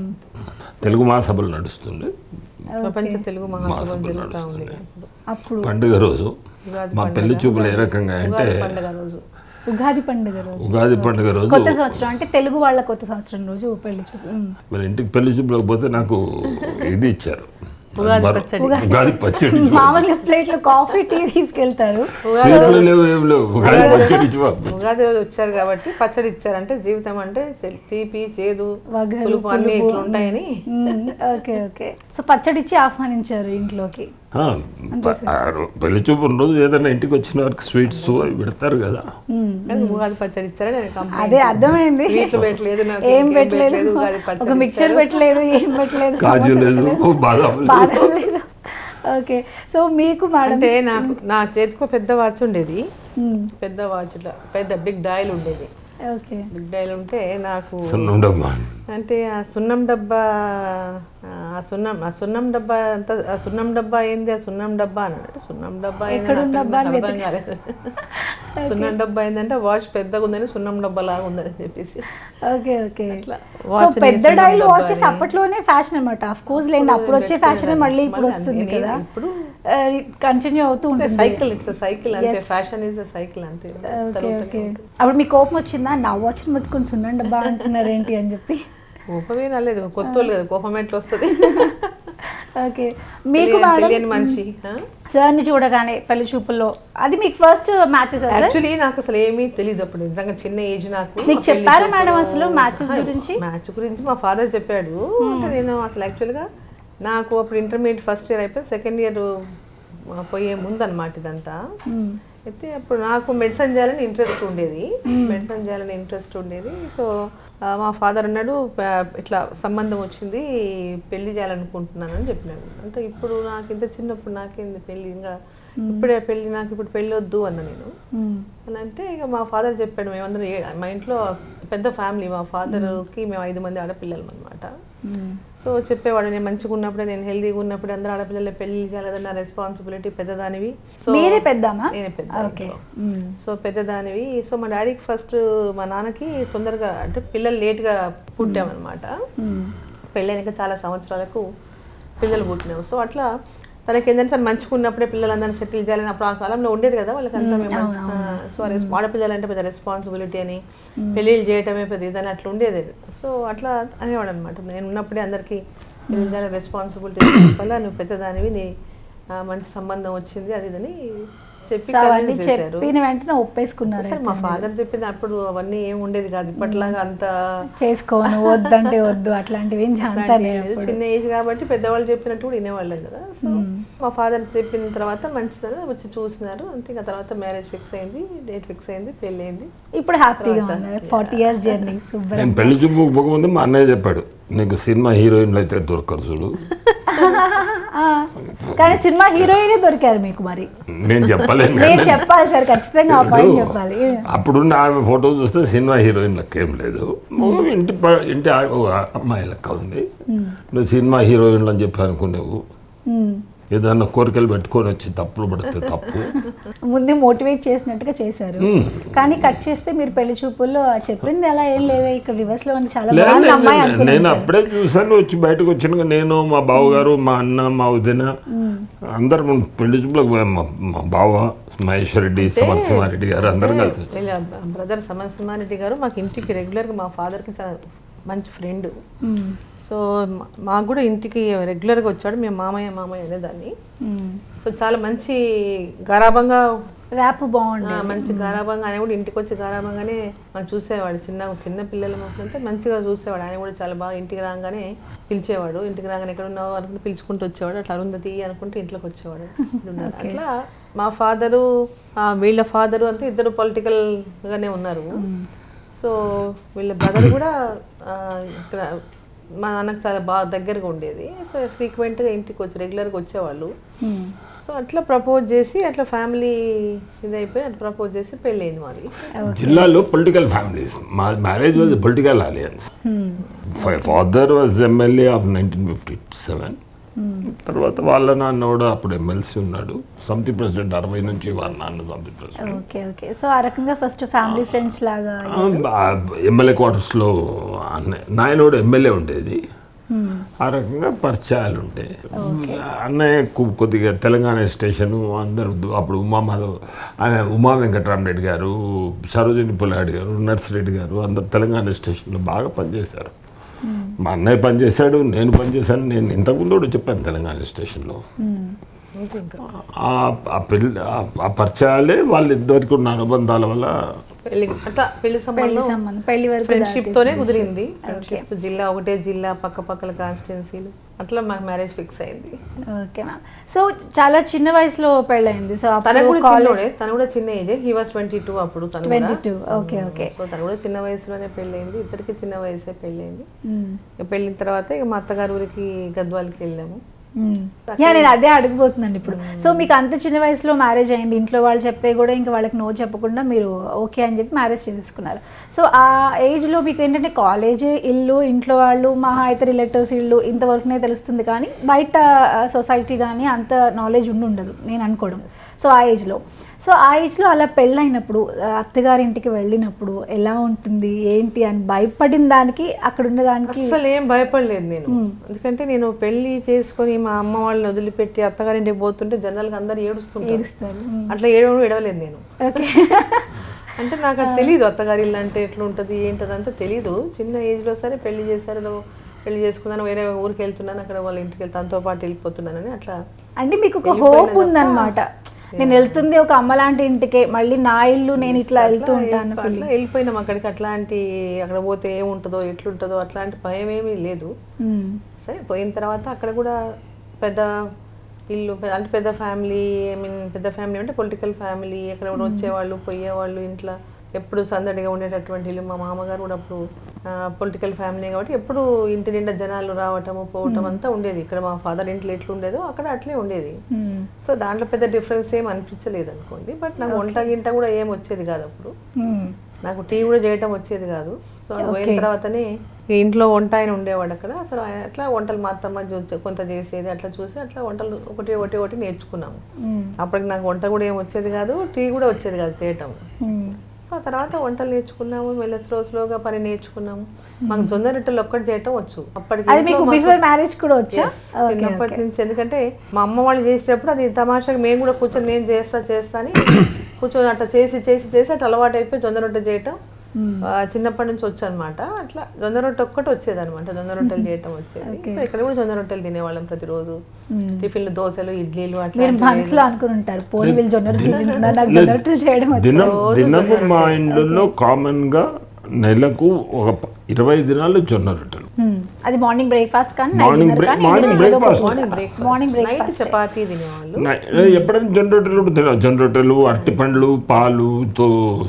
B: తెలుగు మహాసభలు నడుస్తుండే
C: ప్రపంచ తెలుగు మహాసభ
B: మహాసభలు
C: జరుగుతూ ఉంది
B: నడుస్తున్నాయి.
A: అప్పుడు
B: పండుగ రోజు
C: ఉగాది
B: మా
C: పండుగ.
B: పెళ్లి చూపులు ఏ రకంగా అంటే
C: ఉగాది పండుగ రోజు
A: ఉగాది పండుగ రోజు
B: ఉగాది పండుగ రోజు
A: కొత్త సంవత్సరం అంటే తెలుగు వాళ్ళ కొత్త సంవత్సరం రోజు పెళ్లి చూపు మ్మ్.
B: వాళ్ళ ఇంటికి పెళ్లి చూపులకు పోతే నాకు ఇది ఇచ్చారు
C: ఉగాది
B: మరో-
C: పచ్చడి.
B: ఉగాది పచ్చడి
A: మామూలుగా ప్లేట్ లో కాఫీ టీ తీసుకెళ్తారు
B: స్వీట్లు లేవు ఏం లేవు ఉగాది పచ్చడి ఇచ్చి పంపి
C: ఉగాది రోజు వచ్చారు కాబట్టి పచ్చడి ఇచ్చారంటే జీవితం అంటే చె- తీపి చేదు
A: వగరు,
C: పులుపు అన్ని
A: పులుపు.
C: ఇట్లా ఉంటాయని
A: మ్మ్. ఓకే ఓకే సో పచ్చడి ఇచ్చి ఆహ్వానించారు ఇంట్లోకి
B: ఆ, ఆ రో- పెళ్లి చూపు రోజు ఏదైనా ఇంటికి వచ్చిన వారికి స్వీట్స్ అవి పెడతారు కదా
A: మ్మ్.
C: కానీ ఉగాది పచ్చడి ఇచ్చారని నేను complaint
A: అదే అర్థమైంది
C: స్వీట్లు పెట్టలేదు నాకు
A: ఏం
C: ఇంకేం
A: పెట్టలేదు
C: ఉగాది
A: ఒక
C: పచ్చడి
A: మిక్చర్
C: ఇచ్చారు.
A: పెట్టలేదు ఏం పెట్టలేదు
B: కాజు
A: సమోసా
B: లేదు
A: పెట్టలేదు,
B: బాదం లేదు
A: బాదం లేదు ఓకే సో మీకు మేడం
C: అంటే నాకు నా చేతికో పెద్ద వాచ్ ఉండేది
A: మ్మ్.
C: పెద్ద వాచ్ పెద్ద బిగ్ డయల్ ఉండేది
A: ఓకే
C: బిగ్ డయల్ ఉంటే నాకు
B: సున్నం డబ్బా
C: అంటే ఆ సున్నం డబ్బా ఆ సున్నం ఆ సున్నం డబ్బా అంతా ఆ సున్నం డబ్బా ఏంది ఆ సున్నం డబ్బా అని అంటే సున్నం డబ్బా ఏంది
A: ఎక్కడ ఉంది
C: నాకు
A: డబ్బా అని
C: అర్థం కాలేదు సున్నం డబ్బా ఏంటంటే వాచ్ పెద్దగా ఉందని సున్నం డబ్బా లాగా ఉందని చెప్పేసి
A: ఓకే ఓకే
C: అట్లా
A: సో
C: watch ని
A: పెద్ద
C: సున్నం
A: డైల్
C: డబ్బా
A: వాచెస్
C: అని.
A: అప్పట్లోనే ఫ్యాషన్ అనమాట ఆఫ్ కోర్స్ లేండి అప్పుడు వచ్చే ఫ్యాషన్ మళ్ళీ ఇప్పుడు
C: మళ్ళీ
A: వస్తుంది
C: నేను
A: కదా
C: ఇప్పుడు
A: కంటిన్యూ అవుతూ ఉంటుంది
C: సైకిల్ ఇట్స్ సైకిల్ అంతే
A: Yes.
C: ఫ్యాషన్ ఇస్ సైకిల్ అంతే
A: ఓకే
C: తరుగుతూనే
A: ఓకే
C: ఉంటుంది.
A: అప్పుడు మీ కోపం వచ్చిందా నా వాచ్ పెట్టుకొని సున్నండి బా అంటున్నారు ఏంటి అని చెప్పి
C: కోపమే రాలేదు కొత్త వాళ్ళు కదా కోపం ఎట్లా వస్తుంది
A: ఓకే మీకు
C: తెలియని-
A: మేడం
C: తెలియని మనిషి
A: సార్ని చూడగానే పెళ్లి చూపుల్లో అది మీకు ఫస్ట్ మ్యాచెస్ సార్
C: యాక్చువల్లీ నాకు అసలు ఏమీ తెలియదు అప్పుడు నిజంగా చిన్న ఏజ్ నాకు
A: మీకు చెప్పారా మేడం అసలు matches గురించి?
C: మ్యాచ్ గురించి మా ఫాదర్ చెప్పాడు అంటే నేను అసలు యాక్చువల్గా నాకు అప్పుడు ఇంటర్మీడియట్ ఫస్ట్ ఇయర్ అయిపోయి సెకండ్ ఇయర్ పోయే ముందు అనమాట ఇదంతా అయితే అప్పుడు నాకు మెడిసిన్ చేయాలని ఇంట్రెస్ట్ ఉండేది మెడిసిన్ చేయాలని ఇంట్రెస్ట్ ఉండేది సో ఆ, మా ఫాదర్ అన్నాడు "ప- ఇట్లా సంబంధం వచ్చింది పెళ్లి చేయాలనుకుంటున్నాను అని చెప్పినాడు అంటే ఇప్పుడు నాకు ఇంత చిన్నప్పుడు నాకేంది పెళ్ళి ఇంకా ఇప్పుడే పెళ్ళి నాకు ఇప్పుడు పెళ్ళి వద్దు అన్న నేను అని అంటే ఇక మా ఫాదర్ చెప్పాడు మేమందరం ఏ- మా ఇంట్లో పెద్ద ఫ్యామిలీ మా ఫాదర్కి మేము ఐదు మంది ఆడపిల్లలం అనమాట సో చెప్పేవాడు నేను మంచిగా ఉన్నప్పుడే నేను హెల్దీగా ఉన్నప్పుడు అందరూ ఆడపిల్లలే పెళ్లి చేయాలని నా రెస్పాన్సిబిలిటీ పెద్దదానివి సో
A: మీరే పెద్దమ్మా
C: నేనే పెద్ద
A: ఓకే
C: ఇంట్లో. సో పెద్దదానివి సో మా డాడీకి ఫస్ట్ మా నాన్నకి తొందరగా అంటే పిల్లలు లేట్గా పుట్టామన్నమాట పెళ్ళైనాక చాలా సంవత్సరాలకు పిల్లలు పుట్టినావు సో అట్లా తనకి ఏంటంటే తను మంచుకున్నప్పుడే పిల్లలందరినీ సెటిల్ చేయాలని అప్పుడు ఆ కాలంలో ఉండేది కదా వాళ్ళకంతా మేము మంచి- ఆ, సో ఆ రెస్- ఆడపిల్లలు అంటే పెద్ద రెస్పాన్సిబిలిటీ అని పెళ్ళిళ్ళు చేయటమే పెద్ద ఇదని అట్లా ఉండేది సో అట్లా అనేవాడు అనమాట నేను ఉన్నప్పుడే అందరికీ పెళ్లి చేయాలి రెస్పాన్సిబిలిటీ తీసుకోవాలా నువ్వు పెద్దదానివి నీ ఆ, మంచి సంబంధం వచ్చింది అది ఇదని చెప్పి
A: సో అవన్నీ
C: convince చేశారు.
A: చెప్పిన వెంటనే ఒప్పేసుకున్నారు
C: సరే మా ఫాదర్ చెప్పింది అప్పుడు అవన్నీ ఏం ఉండేది కాదు ఇప్పట్లాగా అంత
A: చేసుకోను వద్దంటే వద్దు అట్లాంటివి ఏం
C: అట్లాంటివి
A: జాంతానే
C: లేదు. చిన్న ఏజ్ కాబట్టి పెద్దవాళ్ళు చెప్పినట్టు కూడా వినేవాళ్ళం కదా సో మా ఫాదర్ చెప్పిన తర్వాత మంచిదని వచ్చి చూసినారు అంతే ఇంకా తర్వాత మ్యారేజ్ ఫిక్స్ అయింది డేట్ ఫిక్స్ అయింది పెళ్ళి అయింది
A: ఇప్పుడు హ్యాపీగా ఉన్నారు ఫార్టీ ఇయర్స్ జర్నీ సూపర్
B: నేను పెళ్లి చూపు పోకముందు మా అన్నయ్య చెప్పాడు నీకు సినిమా హీరోయిన్లు అయితే దొరకరు చూడు
A: కానీ సినిమా హీరోయినే దొరికారు మీకు మరి
B: నేను చెప్పలేను
A: మీరు
B: కానీ
A: చెప్పాలి సార్ ఖచ్చితంగా ఆ పాయింట్ చెప్పాలి
B: అప్పుడున్న ఆమె ఫోటో చూస్తే సినిమా హీరోయిన్ లెక్క ఏం లేదు నువ్వు ఇంటి ప- ఇంటి ఆ- ఓ అమ్మాయి లెక్క ఉంది నువ్వు సినిమా హీరోయిన్లు అని చెప్పి అనుకునేవు
A: మ్మ్.
B: ఏదన్నా కోరికలు పెట్టుకొని వచ్చి తప్పులు పడితే తప్పు
A: ముందే మోటివేట్ చేసినట్టుగా చేశారు కానీ కట్ చేస్తే మీరు పెళ్లి చూపుల్లో చెప్పింది అలా ఏం లేదే ఇక్కడ రివర్స్ లో ఉంది చాలా
B: లేదు,
A: బాగుంది
B: లేదు,
A: అమ్మాయి
B: లేదు.
A: అనుకుని
B: నేను అప్పుడే చూసాను వచ్చి బయటకు వచ్చిన నేను మా బావగారు మా అన్న మా వదిన అందరు పెళ్లి చూపులకు పోయాం. మా మా బావ మహేశ్వర్ రెడ్డి సమరసింహారెడ్డి గారు అందరం కలిసి వచ్చాం.
C: వీళ్ళ బ్రదర్ సమరసింహారెడ్డి గారు మాకు ఇంటికి రెగ్యులర్గా మా ఫాదర్కి చాలా మంచి ఫ్రెండ్ సో మా- మాకు కూడా ఇంటికి రెగ్యులర్గా వచ్చాడు మేము మామయ్య మామయ్య అనేదాన్ని సో చాలా మంచి గారాభంగా
A: ర్యాప్ బాగుంది
C: ఆ, మంచి గారాభంగా ఆయన కూడా ఇంటికి వచ్చి గారాభంగానే మనం చూసేవాడు చిన్న చిన్న పిల్లలు మాత్రం మంచిగా చూసేవాడు ఆయన కూడా చాలా బాగా ఇంటికి రాగానే పిలిచేవాడు ఇంటికి రాగానే ఎక్కడ ఉన్నావు అనుకుంటే పిలుచుకుంటూ వచ్చేవాడు అట్లా అరుంధతి అనుకుంటే ఇంట్లోకి వచ్చేవాడు ఉన్నారు. అట్లా మా ఫాదరు వీళ్ళ ఫాదరు అంతా ఇద్దరు పొలిటికల్ గానే ఉన్నారు సో వీళ్ళ బ్రదర్ కూడా ఆ, ఇక్కడ మా నాన్నకు చాలా బాగా దగ్గరగా ఉండేది సో ఫ్రీక్వెంట్గా ఇంటికి వచ్చి రెగ్యులర్గా వచ్చేవాళ్ళు
A: మ్మ్.
C: సో అట్లా ప్రపోజ్ చేసి అట్లా ఫ్యామిలీ ఇదైపోయి అట్లా ప్రపోజ్ చేసి పెళ్ళైంది మాది
B: జిల్లాలో పొలిటికల్ ఫ్యామిలీస్ మా marriage was political alliance father was MLA of nineteen fifty seven తర్వాత వాళ్ళ నాన్న కూడా అప్పుడు ఎమ్మెల్సీ ఉన్నాడు సమితి ప్రెసిడెంట్ అరవై నుంచి వాళ్ళ నాన్న సమితి ప్రెసిడెంట్
A: ఓకే ఓకే సో ఆ రకంగా ఫస్ట్ ఫ్యామిలీ ఫ్రెండ్స్ లాగా
B: ఎమ్మెల్యే క్వార్టర్స్లో అన్నయ్య నాయన కూడా ఎమ్మెల్యే ఉండేది ఆ రకంగా పరిచయాలు ఉంటాయి అన్నయ్య కు- కొద్దిగా తెలంగాణ స్టేషను అందరు అప్పుడు ఉమామాధవ్ ఆయన ఉమా వెంకటరామరెడ్డి గారు సరోజిని పుల్లారెడ్డి గారు నర్సిరెడ్డి గారు అందరు తెలంగాణ స్టేషన్లో బాగా పనిచేశారు మా అన్నయ్య పనిచేశాడు నేను పనిచేశాను నేను ఇంతకుముందు కూడా చెప్పాను తెలంగాణ స్టేషన్లో
C: అంతే ఇంకా
B: ఆ- ఆ పెళ్ళి ఆ- ఆ పరిచయాలే వాళ్ళిద్దరికి ఉన్న అనుబంధాల వల్ల
C: పెళ్లి అట్లా పెళ్లి
A: పెళ్లి
C: సంబంధం
A: సంబంధం పెళ్లి వరకు
C: ఫ్రెండ్షిప్
A: దాటేసి
C: తోనే కుదిరింది ఫ్రెండ్షిప్ జిల్లా ఒకటే జిల్లా పక్క పక్కల కాన్స్టిట్యున్సీలు అట్లా మాకు మ్యారేజ్ ఫిక్స్ అయింది
A: ఓకే మ్యామ్ సో చాలా చిన్న వయసులో పెళ్ళైంది సో
C: తనకు
A: అప్పుడు
C: కూడా
A: కాలేజ్
C: చిన్నోడే తను కూడా చిన్న age he was twenty two అప్పుడు తను కూడా.
A: 22 ఓకే ఓకే
C: సో తను కూడా చిన్న వయసులోనే పెళ్ళైంది ఇద్దరికి చిన్న వయసే పెళ్ళైంది ఇక పెళ్ళిన తర్వాత ఇక మా అత్తగారి ఊరికి గద్వాలకి వెళ్ళాము
A: యా నేను అదే అడగబోతున్నాను ఇప్పుడు సో మీకు అంత చిన్న వయసులో మ్యారేజ్ అయింది ఇంట్లో వాళ్ళు చెప్తే కూడా ఇంకా వాళ్ళకి నో చెప్పకుండా మీరు ఓకే అని చెప్పి మ్యారేజ్ చేసేసుకున్నారు సో ఆ ఏజ్లో మీకు ఏంటంటే కాలేజ్ ఇల్లు ఇంట్లో వాళ్ళు మహా అయితే రిలేటివ్స్ ఇల్లు ఇంతవరకునే తెలుస్తుంది కానీ బయట సొసైటీ కానీ అంత నాలెడ్జ్ ఉండి ఉండదు నేను అనుకోవడం సో ఆ ఏజ్లో సో ఆ ఏజ్లో అలా పెళ్ళైనప్పుడు ఆ, అత్తగారి ఇంటికి వెళ్ళినప్పుడు ఎలా ఉంటుంది ఏంటి అని భయపడిన దానికి అక్కడ ఉన్న దానికి
C: అసలు ఏం భయపడలేదు నేను ఎందుకంటే నేను పెళ్లి చేసుకొని మా అమ్మ వాళ్ళని వదిలిపెట్టి అత్తగారింటికి పోతుంటే జనరల్గా అందరు ఏడుస్తుంటారు
A: ఏడుస్తారు మ్మ్.
C: అట్లా ఏడవడం ఏడవలేదు నేను
A: ఓకే
C: అంటే నాకు అది తెలియదు అత్తగారి ఇల్లు అంటే ఎట్లా ఉంటుంది ఏంటది అంతా తెలియదు చిన్న ఏజ్లో సరే పెళ్లి చేశారు ఏదో పెళ్లి చేసుకున్నాను వేరే ఊరికి వెళ్తున్నాను అక్కడ వాళ్ళ ఇంటికి వెళ్తాను తనతో పాటు వెళ్ళిపోతున్నానని అట్లా
A: అంటే మీకు ఒక హోప్ ఉందన్నమాట నేను వెళ్తుంది ఒక అమ్మ లాంటి ఇంటికే మళ్ళీ నా ఇల్లు నేను ఇట్లా వెళ్తూ ఉంటాను
C: అట్లా వెళ్ళిపోయినాం అక్కడికి అట్లాంటి అక్కడ పోతే ఏముంటుందో ఎట్లుంటుందో అట్లాంటి భయం ఏమీ లేదు
A: మ్మ్.
C: సరే పోయిన తర్వాత అక్కడ కూడా పెద్ద ఇల్లు పె- అంటే పెద్ద ఫ్యామిలీ ఐ మీన్ పెద్ద ఫ్యామిలీ అంటే పొలిటికల్ ఫ్యామిలీ అక్కడ కూడా వచ్చేవాళ్ళు పోయేవాళ్ళు ఇంట్లో ఎప్పుడు సందడిగా ఉండేటటువంటి ఇల్లు మా మామగారు కూడా అప్పుడు పొలిటికల్ ఫ్యామిలీ కాబట్టి ఎప్పుడు ఇంటి నిండా జనాలు రావటము పోవటం అంతా ఉండేది ఇక్కడ మా ఫాదర్ ఇంట్లో ఎట్లా ఉండేదో అక్కడ అట్లే ఉండేది
A: మ్మ్.
C: సో దాంట్లో పెద్ద డిఫరెన్స్ ఏం అనిపించలేదు అనుకోండి బట్ నాకు వంట గింట కూడా ఏం వచ్చేది కాదు అప్పుడు
A: మ్మ్.
C: నాకు టీ కూడా చేయటం వచ్చేది కాదు సో అది పోయిన తర్వాతనే ఈ ఇంట్లో వంట ఆయన ఉండేవాడు అక్కడ అసలు ఆయన అట్లా వంటలు మా అత్తమ్మ చూ- కొంత చేసేది అట్లా చూసి అట్లా వంటలు ఒకటి ఒకటి ఒకటి నేర్చుకున్నాము
A: మ్మ్.
C: అప్పటికి నాకు వంట కూడా ఏం వచ్చేది కాదు టీ కూడా వచ్చేది కాదు చేయటం
A: మ్మ్.
C: సో ఆ తర్వాత వంటలు నేర్చుకున్నాము మెల్ల స్లో స్లోగా పని నేర్చుకున్నాము మాకు జొన్న రొట్టెలు ఒక్కటి చేయటం వచ్చు అప్పటికి
A: అది
C: ఇంట్లో
A: మీకు
C: మాకు-
A: బిఫోర్ మ్యారేజ్ కూడా వచ్చా
C: Yes, చిన్నప్పటి నుంచి ఎందుకంటే మా అమ్మ వాళ్ళు చేసేటప్పుడు అది తమాషాగా మేము కూడా కూర్చొని నేను చేస్తా చేస్తా అని కూర్చొని అట్లా చేసి చేసి చేసి అట్లా అలవాటు అయిపోయి జొన్న రొట్టె చేయటం ఆ, చిన్నప్పటి నుంచి వచ్చనమాట అట్లా జొన్న రొట్టె ఒక్కటి వచ్చేది అనమాట జొన్న రొట్టెలు చేయటం వచ్చేది సో ఇక్కడ కూడా జొన్న రొట్టెలు తినేవాళ్ళం ప్రతిరోజు టిఫిన్లు దోశలు ఇడ్లీలు అట్లా
A: మీరు మనసులో అనుకుని ఉంటారు పోనీ వీళ్ళు జొన్న రొట్టెలు తింటున్నారు నాకు జొన్న రొట్టెలు చేయడం వచ్చు
B: దినం దినము మా ఇండ్లలో కామన్ గా నెలకు ఒక ప- ఇరవై దినాలు జొన్న రొట్టెలు
A: మ్మ్. అది మార్నింగ్ బ్రేక్ఫాస్ట్ కానీ
B: Morning
A: నైట్
B: break-
A: కానీ
B: morning
A: ఏదో ఒక
B: breakfast.
A: పూట.
C: Morning breakfast
A: morning
C: night
A: breakfast
C: chapati తినేవాళ్ళు
B: నై- ఎప్పుడైనా జొన్న రొట్టెలు కూడా తిన జొన్న రొట్టెలు అరటి పండ్లు పాలు తో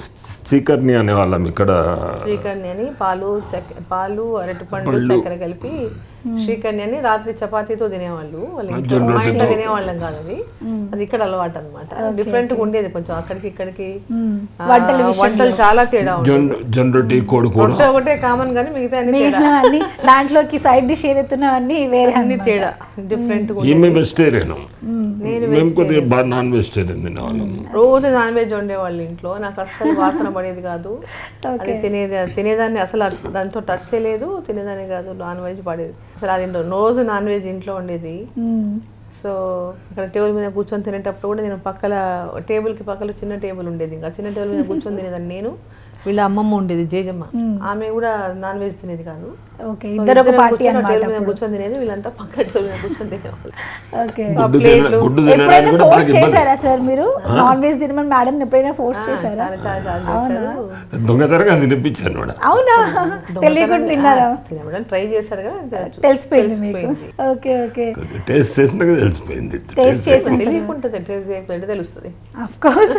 B: చీకర్ని అనేవాళ్ళం ఇక్కడ
C: శ్రీకర్ణి అని పాలు చక్కెర పాలు అరటిపండు చక్కెర కలిపి శ్రీకర్ణి అని రాత్రి చపాతీతో తినేవాళ్ళు వాళ్ళ ఇంట్లో మా ఇంట్లో తినేవాళ్ళం కాదు అది అది ఇక్కడ అలవాటు అనమాట డిఫరెంట్ గా ఉండేది కొంచెం అక్కడికి ఇక్కడికి ఆ, వంటలు చాలా తేడా ఉంది
B: జొన్న జొన్న రొట్టె కోడి కూర
C: రొట్టె ఒకటే కామన్ కానీ మిగతా అన్ని తేడా
A: మిగిలిన అన్ని దాంట్లోకి సైడ్ డిష్ ఏదైతున్నవన్నీ వేరే
C: అన్ని తేడా డిఫరెంట్ గా
B: ఈమె వెజిటేరియన్
C: నేను
B: మేము కొద్దిగా బాగా నాన్ వెజిటేరియన్ తినేవాళ్ళం
C: రోజు నాన్ వెజ్ వండేవాళ్ళు ఇంట్లో నాకు అస్సలు వాసన పడేది కాదు అది తినేది తినేదాన్ని అసలు అట్- దాంతో టచ్ చేయలేదు తినేదాన్ని కాదు నాన్ వెజ్ పడేది అసలు అది రోజు నాన్ వెజ్ ఇంట్లో ఉండేది
A: మ్మ్.
C: సో అక్కడ టేబుల్ మీద కూర్చొని తినేటప్పుడు కూడా నేను పక్కల టేబుల్కి పక్కల చిన్న టేబుల్ ఉండేది ఇంకా చిన్న టేబుల్ మీద కూర్చొని తినేదాన్ని నేను వీళ్ళ అమ్మమ్మ ఉండేది జేజమ్మ ఆమె కూడా నాన్ వెజ్ తినేది కాదు
A: ఓకే
C: సో
A: ఇద్దరు ఒక
C: ఇద్దరం
A: పార్టీ
C: కూర్చొని ఆ
A: అన్నమాట
C: టేబుల్ మీద కూర్చొని తినేది వీళ్ళంతా పక్క టేబుల్ మీద కూర్చొని తినేవాళ్ళు
A: ఓకే
C: ఆ
B: గుడ్డు
C: ప్లేట్లు
B: తిన- గుడ్డు తినడానికి
A: ఎప్పుడైనా
B: కూడా
A: ఫోర్స్
B: మనకి ఇబ్బంది
A: చేశారా సార్ మీరు నాన్ వెజ్ తినమని మేడం ఎప్పుడైనా ఫోర్స్ చేశారా
C: చాలా చాలా చాలా చేశారు
B: దొంగతనంగా తినిపించాను కూడా
A: అవునా తెలియకుండా తిన్నారా
C: తినమని ట్రై చేశారు కదా
A: తెలిసిపోయింది మీకు ఓకే ఓకే
B: టేస్ట్ చేసినాక తెలిసిపోయింది
A: టేస్ట్ చేసి
C: తెలియకుంటుంది టేస్ట్ చేయకపోతే తెలుస్తుంది
A: అఫ్ కోర్స్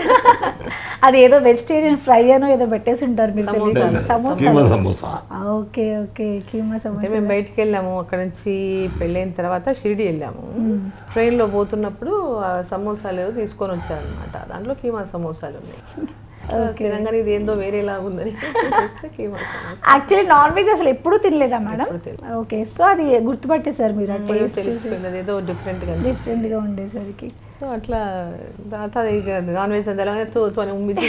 A: అది ఏదో వెజిటేరియన్ ఫ్రై అనో ఏదో పెట్టేసి ఉంటారు మీరు తెలియదు సమోసా
B: కీమా సమోసా
A: ఓకే ఓకే కీమా
C: అంటే
A: సమోసా
C: మేము బయటికి వెళ్ళాము అక్కడ నుంచి పెళ్ళైన తర్వాత షిరిడి వెళ్ళాము ట్రైన్లో పోతున్నప్పుడు ఆ సమోసాలు ఏదో తీసుకొని వచ్చారనమాట దాంట్లో కీమా సమోసాలు ఉన్నాయి తినగానే ఇది ఏందో వేరేలాగా ఉందని చూస్తే keema samosa
A: actually non veg అసలు ఎప్పుడూ తినలేదా మేడం
C: ఎప్పుడూ తినలేదు.
A: ఓకే సో అది గుర్తుపట్టేశారు మీరు ఆ
C: కొంచెం
A: టేస్ట్
C: తెలిసిపోయింది అదేదో డిఫరెంట్గా
A: డిఫరెంట్ గా ఉండేసరికి
C: సో అట్లా తర్వాత అది ఇక నాన్ వెజ్ తెలంగాణ తో తో అని ఉమ్మి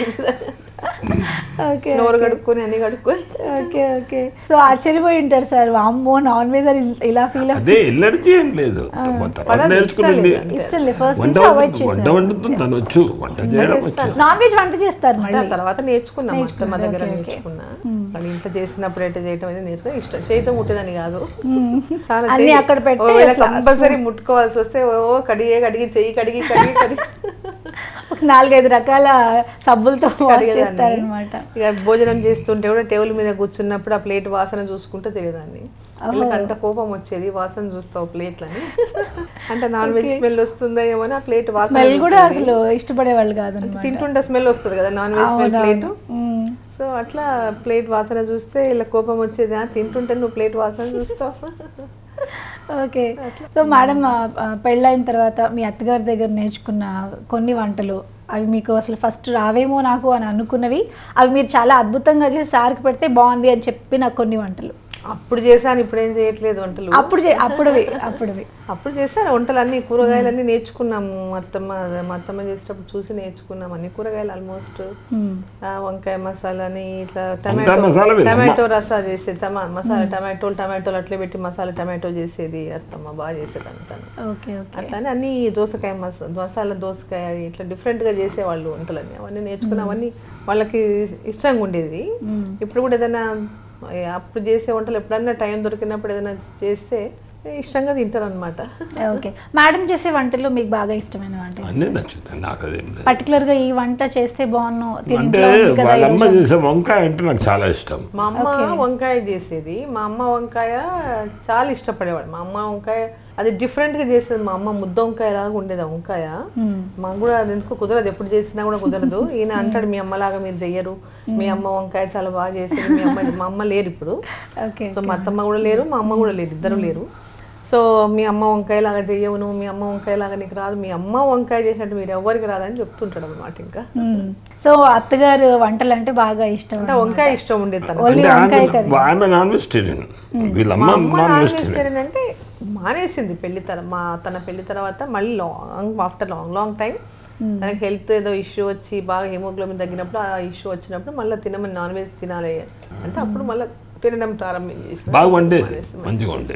A: ఓకే
C: నోరు కడుక్కొని అన్ని కడుక్కొని
A: ఓకే ఓకే సో ఆశ్చర్యపోయి ఉంటారు సార్ అమ్మో నాన్ వెజ్ అని ఇలా ఫీల్
B: అదే ఎల్లర్జీ ఏం లేదు తర్వాత నేర్చుకునింది
A: ఇష్టం లేదు ఫస్ట్
B: వంట
A: నుంచి అవాయిడ్
B: వండు- వంట
A: చేశారు
B: వండుతుంది తను వచ్చు వంట చేయడం వచ్చు
A: నాన్ వెజ్ వంట చేస్తారు
C: అంటే
A: మళ్ళీ
C: ఆ తర్వాత నేర్చుకున్నా మొత్తం మా దగ్గర నేర్చుకున్నా వాళ్ళు ఇంట్లో చేసినప్పుడు ఎట్లా చేయటం అనేది నేర్చుకున్నా ఇష్టం చేయటం ముట్టేదని కాదు చాలా
A: అన్నీ
C: చెయ్యి.
A: అక్కడ పెట్టి
C: ఒకవేళ
A: ఇట్లా
C: కంపల్సరీ ముట్టుకోవాల్సి వస్తే ఓ కడిగే కడిగి చెయ్యి కడిగి కడిగి కడిగి
A: ఒక నాలుగైదు రకాల సబ్బులతో వాష్
C: కడిగేదాన్ని.
A: చేస్తారనమాట
C: ఇక భోజనం చేస్తుంటే కూడా టేబుల్ మీద కూర్చున్నప్పుడు ఆ ప్లేట్ వాసన చూసుకుంటూ తెలియదాన్ని వీళ్ళకి అంత కోపం వచ్చేది వాసన చూస్తావు ప్లేట్లని అంటే నాన్ వెజ్ స్మెల్ వస్తుందా ఏమో అని ఆ ప్లేట్ వాసన
A: స్మెల్ కూడా
C: చూసేది.
A: అసలు ఇష్టపడే వాళ్ళు కాదు
C: తింటుంటే స్మెల్ వస్తుంది కదా non veg smell plate so అట్లా ప్లేట్ వాసన చూస్తే ఇలా కోపం వచ్చేది "ఆ, తింటుంటే నువ్వు ప్లేట్ వాసన చూస్తావు
A: ఓకే సో మేడం పెళ్ళైన తర్వాత మీ అత్తగారి దగ్గర నేర్చుకున్న కొన్ని వంటలు అవి మీకు అసలు ఫస్ట్ రావేమో నాకు అని అనుకున్నవి అవి మీరు చాలా అద్భుతంగా చేసి సార్కి పెడితే బాగుంది అని చెప్పిన కొన్ని వంటలు
C: అప్పుడు చేశాను ఇప్పుడు ఏం చేయట్లేదు వంటలు
A: అప్పుడు చే- అప్పుడువి అప్పుడువి
C: అప్పుడు చేశాను వంటలు అన్ని కూరగాయలన్నీ నేర్చుకున్నాము మా అత్తమ్మ మా అత్తమ్మ చేసేటప్పుడు చూసి నేర్చుకున్నాం అన్ని కూరగాయలు ఆల్మోస్ట్
A: మ్మ్.
C: వంకాయ మసాలా అని ఇట్లా
B: వంకాయ
C: టమాటో
B: మసాలా వేయమ్మా.
C: టమాటో రసా చేసేది టమా మసాలా టమాటోలు టమాటోలు అట్లే పెట్టి మసాలా టమాటో చేసేది అత్తమ్మ బాగా చేసేది అంతా
A: ఓకే ఓకే
C: అట్లానే అన్ని దోసకాయ మసా మసాలా దోసకాయ ఇట్లా డిఫరెంట్గా చేసేవాళ్ళు వంటలన్నీ అవన్నీ నేర్చుకుని అవన్నీ వాళ్ళకి ఇష్టంగా ఉండేది ఇప్పుడు కూడా ఏదైనా ఏ, అప్పుడు చేసే వంటలు ఎప్పుడన్నా టైం దొరికినప్పుడు ఏదైనా చేస్తే ఇష్టంగా తింటారు అనమాట
A: ఓకే మేడం చేసే వంటలు మీకు బాగా ఇష్టమైన వంట
B: అన్నీ నచ్చుతాయి నాకు అదేం లేదు
A: పర్టికులర్ గా ఈ వంట చేస్తే బాగున్నాను తిని
B: అంటే
A: ఇంట్లో ఉంది కదా
B: వాళ్ళ
A: ఈ
B: అమ్మ
A: రోజు.
B: చేసే వంకాయ అంటే నాకు చాలా ఇష్టం
C: మా అమ్మ వంకాయ చేసేది మా అమ్మ వంకాయ చాలా ఇష్టపడేవాడు మా అమ్మ వంకాయ అది different గా చేసేది మా అమ్మ ముద్ద వంకాయ లాగా ఉండేది ఆ వంకాయ మాకు కూడా అది ఎందుకు కుదరదు ఎప్పుడు చేసినా కూడా కుదరదు ఈయన అంటాడు మీ అమ్మలాగా మీరు చెయ్యరు మీ అమ్మ వంకాయ చాలా బాగా చేసేది మీ అమ్మ మా అమ్మ లేరు ఇప్పుడు
A: ఓకే
C: సో మా అత్తమ్మ కూడా లేరు మా అమ్మ కూడా లేరు ఇద్దరు లేరు సో మీ అమ్మ వంకాయ లాగా చెయ్యవు నువ్వు మీ అమ్మ వంకాయ లాగా నీకు రాదు మీ అమ్మ వంకాయ చేసినట్టు మీరు ఎవరికి రాదని చెప్తుంటాడు అనమాట ఇంకా
A: మ్మ్. సో అత్తగారు వంటలు అంటే బాగా ఇష్టం
C: అంటే వంకాయ ఇష్టం ఉండేది తనకు
A: ఓన్లీ
B: అంటే
A: వంకాయ
B: ఆమె
A: కదా
B: ఆమె నాన్ వెజిటేరియన్ వీళ్ళమ్మ
C: మా అమ్మ
B: నాన్
C: నాన్
B: వెజిటేరియన్
C: వెజిటేరియన్ అంటే మానేసింది పెళ్లి తర్వాత మా తన పెళ్లి తర్వాత మళ్ళీ long after long long time తనకి హెల్త్ ఏదో ఇష్యూ వచ్చి బాగా హిమోగ్లోబిన్ తగ్గినప్పుడు ఆ ఇష్యూ వచ్చినప్పుడు మళ్ళీ తినమని నాన్ వెజ్ తినాలి అంటే అప్పుడు మళ్ళీ తినడం ప్రారంభం చేసి
B: బాగా వండేది మంచిగా వండేది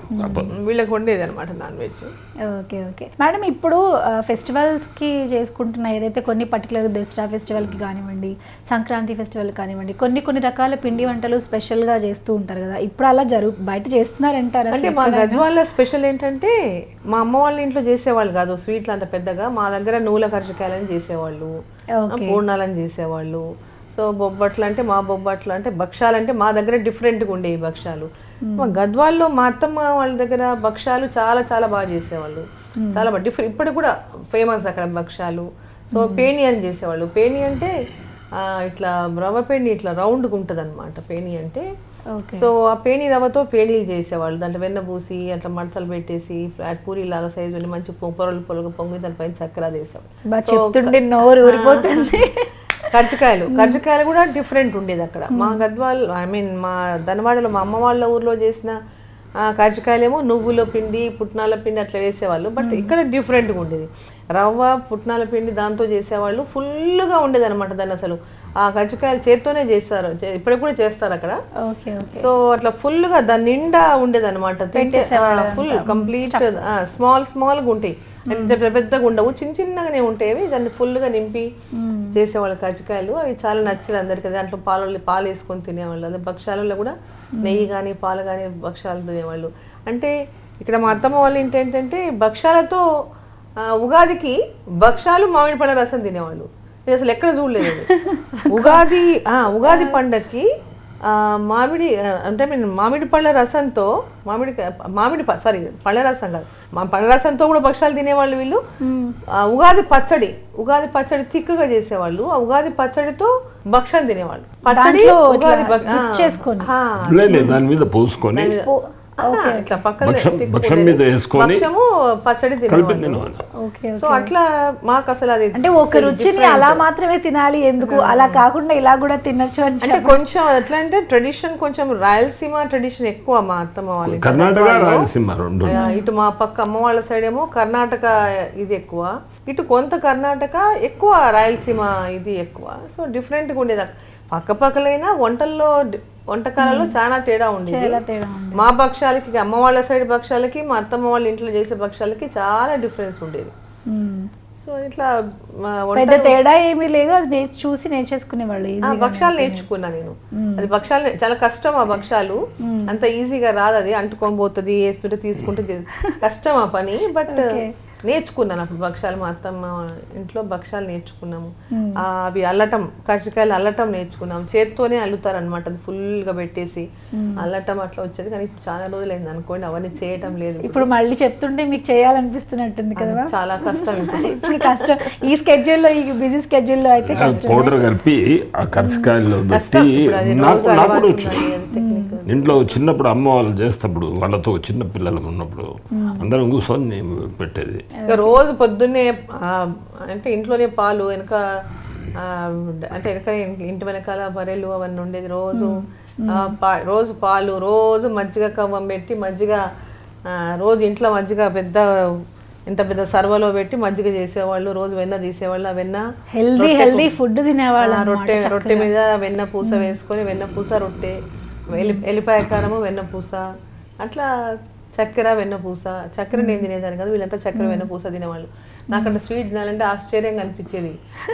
C: వీళ్ళకి వండేది అనమాట non veg
A: okay okay madam ఇప్పుడు ఆ, ఫెస్టివల్స్కి చేసుకుంటున్న ఏదైతే కొన్ని పర్టికులర్ దసరా ఫెస్టివల్కి కానివ్వండి సంక్రాంతి ఫెస్టివల్ కానివ్వండి కొన్ని కొన్ని రకాల పిండి వంటలు స్పెషల్గా చేస్తూ ఉంటారు కదా ఇప్పుడు అలా జరుగు బయట చేస్తున్నారంటారు
C: అంటే మా గద్వాల స్పెషల్ ఏంటంటే మా అమ్మ వాళ్ళ ఇంట్లో చేసేవాళ్ళు కాదు స్వీట్లు అంత పెద్దగా మా దగ్గర నూల కర్జకాయలని చేసేవాళ్ళు
A: ఓకే
C: పూర్ణాలని చేసేవాళ్ళు సో బొబ్బట్లు అంటే మా బొబ్బట్లు అంటే భక్షాలు అంటే మా దగ్గర డిఫరెంట్గా ఉండేవి భక్షాలు మా గద్వాల్లో మా అత్తమ్మ వాళ్ళ దగ్గర భక్షాలు చాలా చాలా బాగా చేసేవాళ్ళు చాలా బాగా డిఫరెంట్ ఇప్పటికి కూడా ఫేమస్ అక్కడ భక్షాలు సో పేణి అని చేసేవాళ్ళు పేణి అంటే ఆ, ఇట్లా రవ్వ పేణి ఇట్లా రౌండ్గా ఉంటుంది అనమాట పేణి అంటే
A: ఓకే
C: సో ఆ పేణి రవ్వతో పేణీలు చేసేవాళ్ళు దాంట్లో వెన్న పూసి అట్లా మడతలు పెట్టేసి ఫ్లాట్ పూరి లాగా సైజు ఉండి మంచి పొ- పొరలు పొరలు పొంగి దానిపైన చక్కెర వేసేవాళ్ళు
A: బాగా చెప్తుంటే నోరు ఊరిపోతుంది
C: కర్జకాయలు కర్జకాయలు కూడా డిఫరెంట్ ఉండేది అక్కడ మా గద్వాల్ ఐ మీన్ మా ధనవాడలో మా అమ్మ వాళ్ళ ఊర్లో చేసిన ఆ, కర్జకాయలేమో నువ్వుల పిండి పుట్నాల పిండి అట్లా వేసేవాళ్ళు బట్ ఇక్కడ డిఫరెంట్గా ఉండేది రవ్వ పుట్నాల పిండి దాంతో చేసేవాళ్ళు ఫుల్గా ఉండేది అనమాట దాన్ని అసలు ఆ కర్జకాయలు చేత్తోనే చేస్తారు చే- ఇప్పటికి కూడా చేస్తారు అక్కడ
A: ఓకే ఓకే
C: సో అట్లా ఫుల్ గా దాని నిండా ఉండేది అనమాట తింటే ఫుల్ కంప్లీట్ స్మాల్ స్మాల్ గా ఉంటాయి అంత పెద్ద పెద్దగా ఉండవు చిన్న చిన్నగానే ఉంటాయి దాన్ని ఫుల్ గా నింపి చేసేవాళ్ళు కజ్జికాయలు అవి చాలా నచ్చేది అందరికి దాంట్లో పాలు పాలు వేసుకొని తినేవాళ్ళు అదే భక్షాలలో కూడా నెయ్యి కానీ పాలు కానీ భక్షాలు తినేవాళ్ళు అంటే ఇక్కడ మా అత్తమ్మ వాళ్ళ ఇంటి ఏంటంటే భక్షాలతో ఆ, ఉగాదికి భక్షాలు మామిడి పళ్ళ రసం తినేవాళ్ళు నేను అసలు ఎక్కడ చూడలేదు అది. ఉగాది ఆ, ఉగాది పండక్కి ఆ, మామిడి ఆ, అంటే మీన్ మామిడి పళ్ళ రసంతో మామిడి మామిడి సారీ పళ్ళ రసం కాదు మా పళ్ళ రసంతో కూడా భక్షాలు తినేవాళ్ళు వీళ్ళు ఆ, ఉగాది పచ్చడి ఉగాది పచ్చడి తిక్కుగా చేసేవాళ్ళు ఆ ఉగాది పచ్చడితో భక్షాలు తినేవాళ్ళు పచ్చడి
A: దాంట్లో
C: ఉగాది
A: ఇట్లా
C: భక్ష- ఆ,
A: dip చేసుకొని.
C: ఆ,
B: లేదు దాని మీద పోసుకొని
C: ఆహా, ఇట్లా పక్కన
B: భక్షం-
C: తిక్కు
B: భక్షం
C: ఉండేది.
B: మీద వేసుకొని
C: భక్షము పచ్చడి
B: కలిపి
C: తినేవాళ్ళు
B: తినేవాళ్ళు
A: ఓకే
C: సో అట్లా మాకు అసలు అది
A: అంటే ఒక రుచిని అలా మాత్రమే తినాలి ఎందుకు అలా కాకుండా ఇలా కూడా తినొచ్చు అని
C: అంటే కొంచెం ఎట్లా అంటే ట్రెడిషన్ కొంచెం రాయలసీమ ట్రెడిషన్ ఎక్కువ మా అత్తమ్మ వాళ్ళ ఇంట్లో.
B: కర్ణాటక రాయలసీమ రెండు
C: ఆ, ఇటు మా పక్క అమ్మ వాళ్ళ సైడ్ ఏమో కర్ణాటక ఇది ఎక్కువ ఇటు కొంత కర్ణాటక ఎక్కువ రాయలసీమ ఇది ఎక్కువ సో డిఫరెంట్గా ఉండేది పక్క పక్కలైనా వంటల్లో డి- వంటకాలలో చాలా తేడా ఉండేది
A: చాలా తేడా ఉంది
C: మా భక్షాలకి అమ్మ వాళ్ళ సైడ్ భక్షాలకి మా అత్తమ్మ వాళ్ళ ఇంట్లో చేసే భక్షాలకి చాలా డిఫరెన్స్ ఉండేది
A: మ్మ్.
C: సో ఇట్లా మా వంట
A: పెద్ద తేడా ఏమీ లేదు అది నే చూసి నేర్చేసుకునేవాళ్ళు
C: ఆ,
A: ఈజీ
C: భక్షాలు నేర్చుకున్నా నేను అది భక్షాలు నే- చాలా కష్టం ఆ భక్షాలు అంత ఈజీగా రాదు అది అంటుకొని పోతుంది వేస్తుంటే తీసుకుంటే చే- కష్టం ఆ పని బట్ నేర్చుకున్నాను అప్పుడు భక్షాలు మా అత్తమ్మ ఇంట్లో భక్షాలు నేర్చుకున్నాము ఆ, అవి అల్లటం కజ్జికాయలు అల్లటం నేర్చుకున్నాం చేత్తోనే అల్లుతారు అనమాట అది full గా పెట్టేసి అల్లటం అట్లా వచ్చేది కానీ ఇప్పుడు చాలా రోజులైంది అనుకోండి అవన్నీ చేయటం లేదు
A: ఇప్పుడు మళ్ళీ చెప్తుంటే మీకు చేయాలనిపిస్తున్నట్టుంది కదా మ్యామ్?
C: చాలా కష్టం ఇప్పుడు
A: ఇప్పుడు కష్టం ఈ స్కెడ్యూల్లో ఈ బిజీ స్కెడ్యూల్లో అయితే కష్టం
B: పౌడర్ కలిపి ఆ కరసకాయల్లో పెట్టి
C: కష్టం ఇప్పుడు అది
B: నాకు
C: రోజు
B: నాకు కూడా
C: అలవాటు
B: వచ్చు
C: ఉండాలి, అది టెక్నిక్
B: ఇంట్లో చిన్నప్పుడు అమ్మ వాళ్ళు చేసేటప్పుడు వాళ్ళతో చిన్న పిల్లలు ఉన్నప్పుడు అందరం కూర్చొని నేను పెట్టేది
C: ఇక రోజు పొద్దున్నే ఆ, అంటే ఇంట్లోనే పాలు వెనక ఆ, అంటే వెనక ఇంటి వెనకాల బర్రెలు అవన్నీ ఉండేది రోజు ఆ, పా- రోజు పాలు రోజు మజ్జిగ కవ్వం పెట్టి మజ్జిగ ఆ, రోజు ఇంట్లో మజ్జిగ పెద్ద ఇంత పెద్ద సర్వలో పెట్టి మజ్జిగ చేసేవాళ్ళు రోజు వెన్న తీసేవాళ్ళు ఆ వెన్న
A: హెల్దీ హెల్దీ ఫుడ్ తినేవాళ్ళు
C: ఆ, రొట్టె రొట్టె మీద వెన్న పూస వేసుకొని వెన్న పూస రొట్టె ఎల్లి ఎల్లిపాయ కారము వెన్న పూస అట్లా చక్కెర వెన్న పూస చక్కెర నేను తినేదాన్ని కదా వీళ్ళంతా చక్కెర వెన్న పూస తినేవాళ్ళు నాకు అట్లా స్వీట్ తినాలంటే ఆశ్చర్యంగా అనిపించేది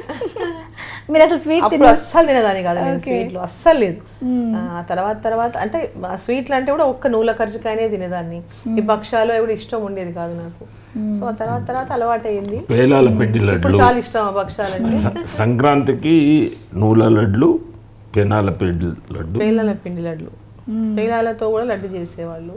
A: మీరు అసలు స్వీట్
C: అప్పుడు అస్సలు తినేదాన్ని కాదు నేను స్వీట్లు అస్సలు లేదు ఆ తర్వాత తర్వాత అంటే ఆ స్వీట్లు అంటే కూడా ఒక్క నూల కర్జకాయనే తినేదాన్ని ఈ భక్షాలు అవి కూడా ఇష్టం ఉండేది కాదు నాకు సో ఆ తర్వాత తర్వాత అలవాటు అయింది
B: పేలాల పిండి
C: ఇప్పుడు
B: లడ్లు
C: చాలా ఇష్టం ఆ భక్షాలంటే
B: స- సంక్రాంతికి నూల లడ్లు పెనాల పిండి లడ్డు
C: పేలాల పిండి లడ్లు పేలాలతో కూడా లడ్డు చేసేవాళ్ళు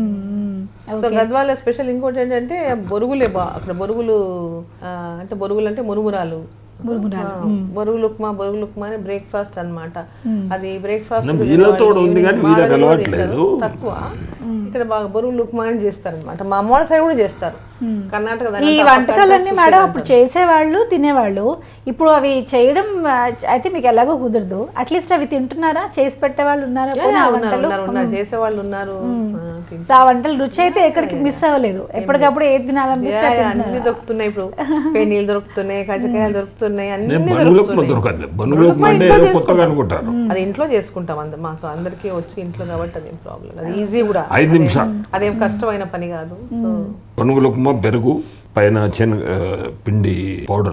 C: సో గద్వాల స్పెషల్ ఇంకోటి ఏంటంటే బొరుగులే బా అక్కడ బొరుగులు ఆ, అంటే బొరుగులు అంటే మురుమురాలు ఆ, బొరుగులు ఉప్మా బొరుగులు ఉప్మా అని బ్రేక్ఫాస్ట్ అన్నమాట అది బ్రేక్ఫాస్ట్
B: వీళ్ళతో కూడా ఉంది కానీ వీళ్ళకి అలవాట్లేదు.
C: తక్కువ ఇక్కడ బాగా బొరుగులు ఉప్మా అని చేస్తారు అనమాట మా అమ్మ వాళ్ళ సైడ్ కూడా చేస్తారు కర్ణాటక
A: ఈ
C: దాని అంతా
A: వంటకాలన్నీ
C: పక్కన
A: మేడం
C: sushi
A: అప్పుడు
C: అంటారు.
A: చేసేవాళ్ళు తినేవాళ్ళు ఇప్పుడు అవి చేయడం ఆ, అయితే మీకు ఎలాగో కుదరదు అట్లీస్ట్ అవి తింటున్నారా చేసి పెట్టే వాళ్ళు ఉన్నారా
C: యా,
A: పోనీ
C: యా,
A: ఆ
C: ఉన్నారు
A: వంటలు
C: ఉన్నారు ఉన్నారు చేసేవాళ్ళు ఉన్నారు ఆ, తింటారు.
A: సో ఆ వంటలు రుచి అయితే ఎక్కడికి మిస్ అవ్వలేదు ఎప్పటికప్పుడు ఏది తినాలనిపిస్తే
C: యా,
A: అది
C: యా,
A: తింటున్నారు.
C: అన్ని దొరుకుతున్నాయి ఇప్పుడు పెన్నీలు దొరుకుతున్నాయి కజ్జికాయలు దొరుకుతున్నాయి అన్ని
B: నేను బనుగులకు
C: దొరుకుతున్నాయి
B: దొరకదు బనుగులకు అంటే
C: ఇంట్లో
B: ఏదో కొత్తగా
C: చేసుకుంటాం.
B: అనుకుంటాను
C: అది ఇంట్లో చేసుకుంటాం అంద మాకు అందరికీ వచ్చి ఇంట్లో కాబట్టి అదేం ప్రాబ్లం అది ఈజీ కూడా
B: ఐదు నిమిషాలు
C: అదేం కష్టమైన పని కాదు సో
B: పనుగుల ఉప్మా పెరుగు పైన శనగ ఆ, పిండి పౌడర్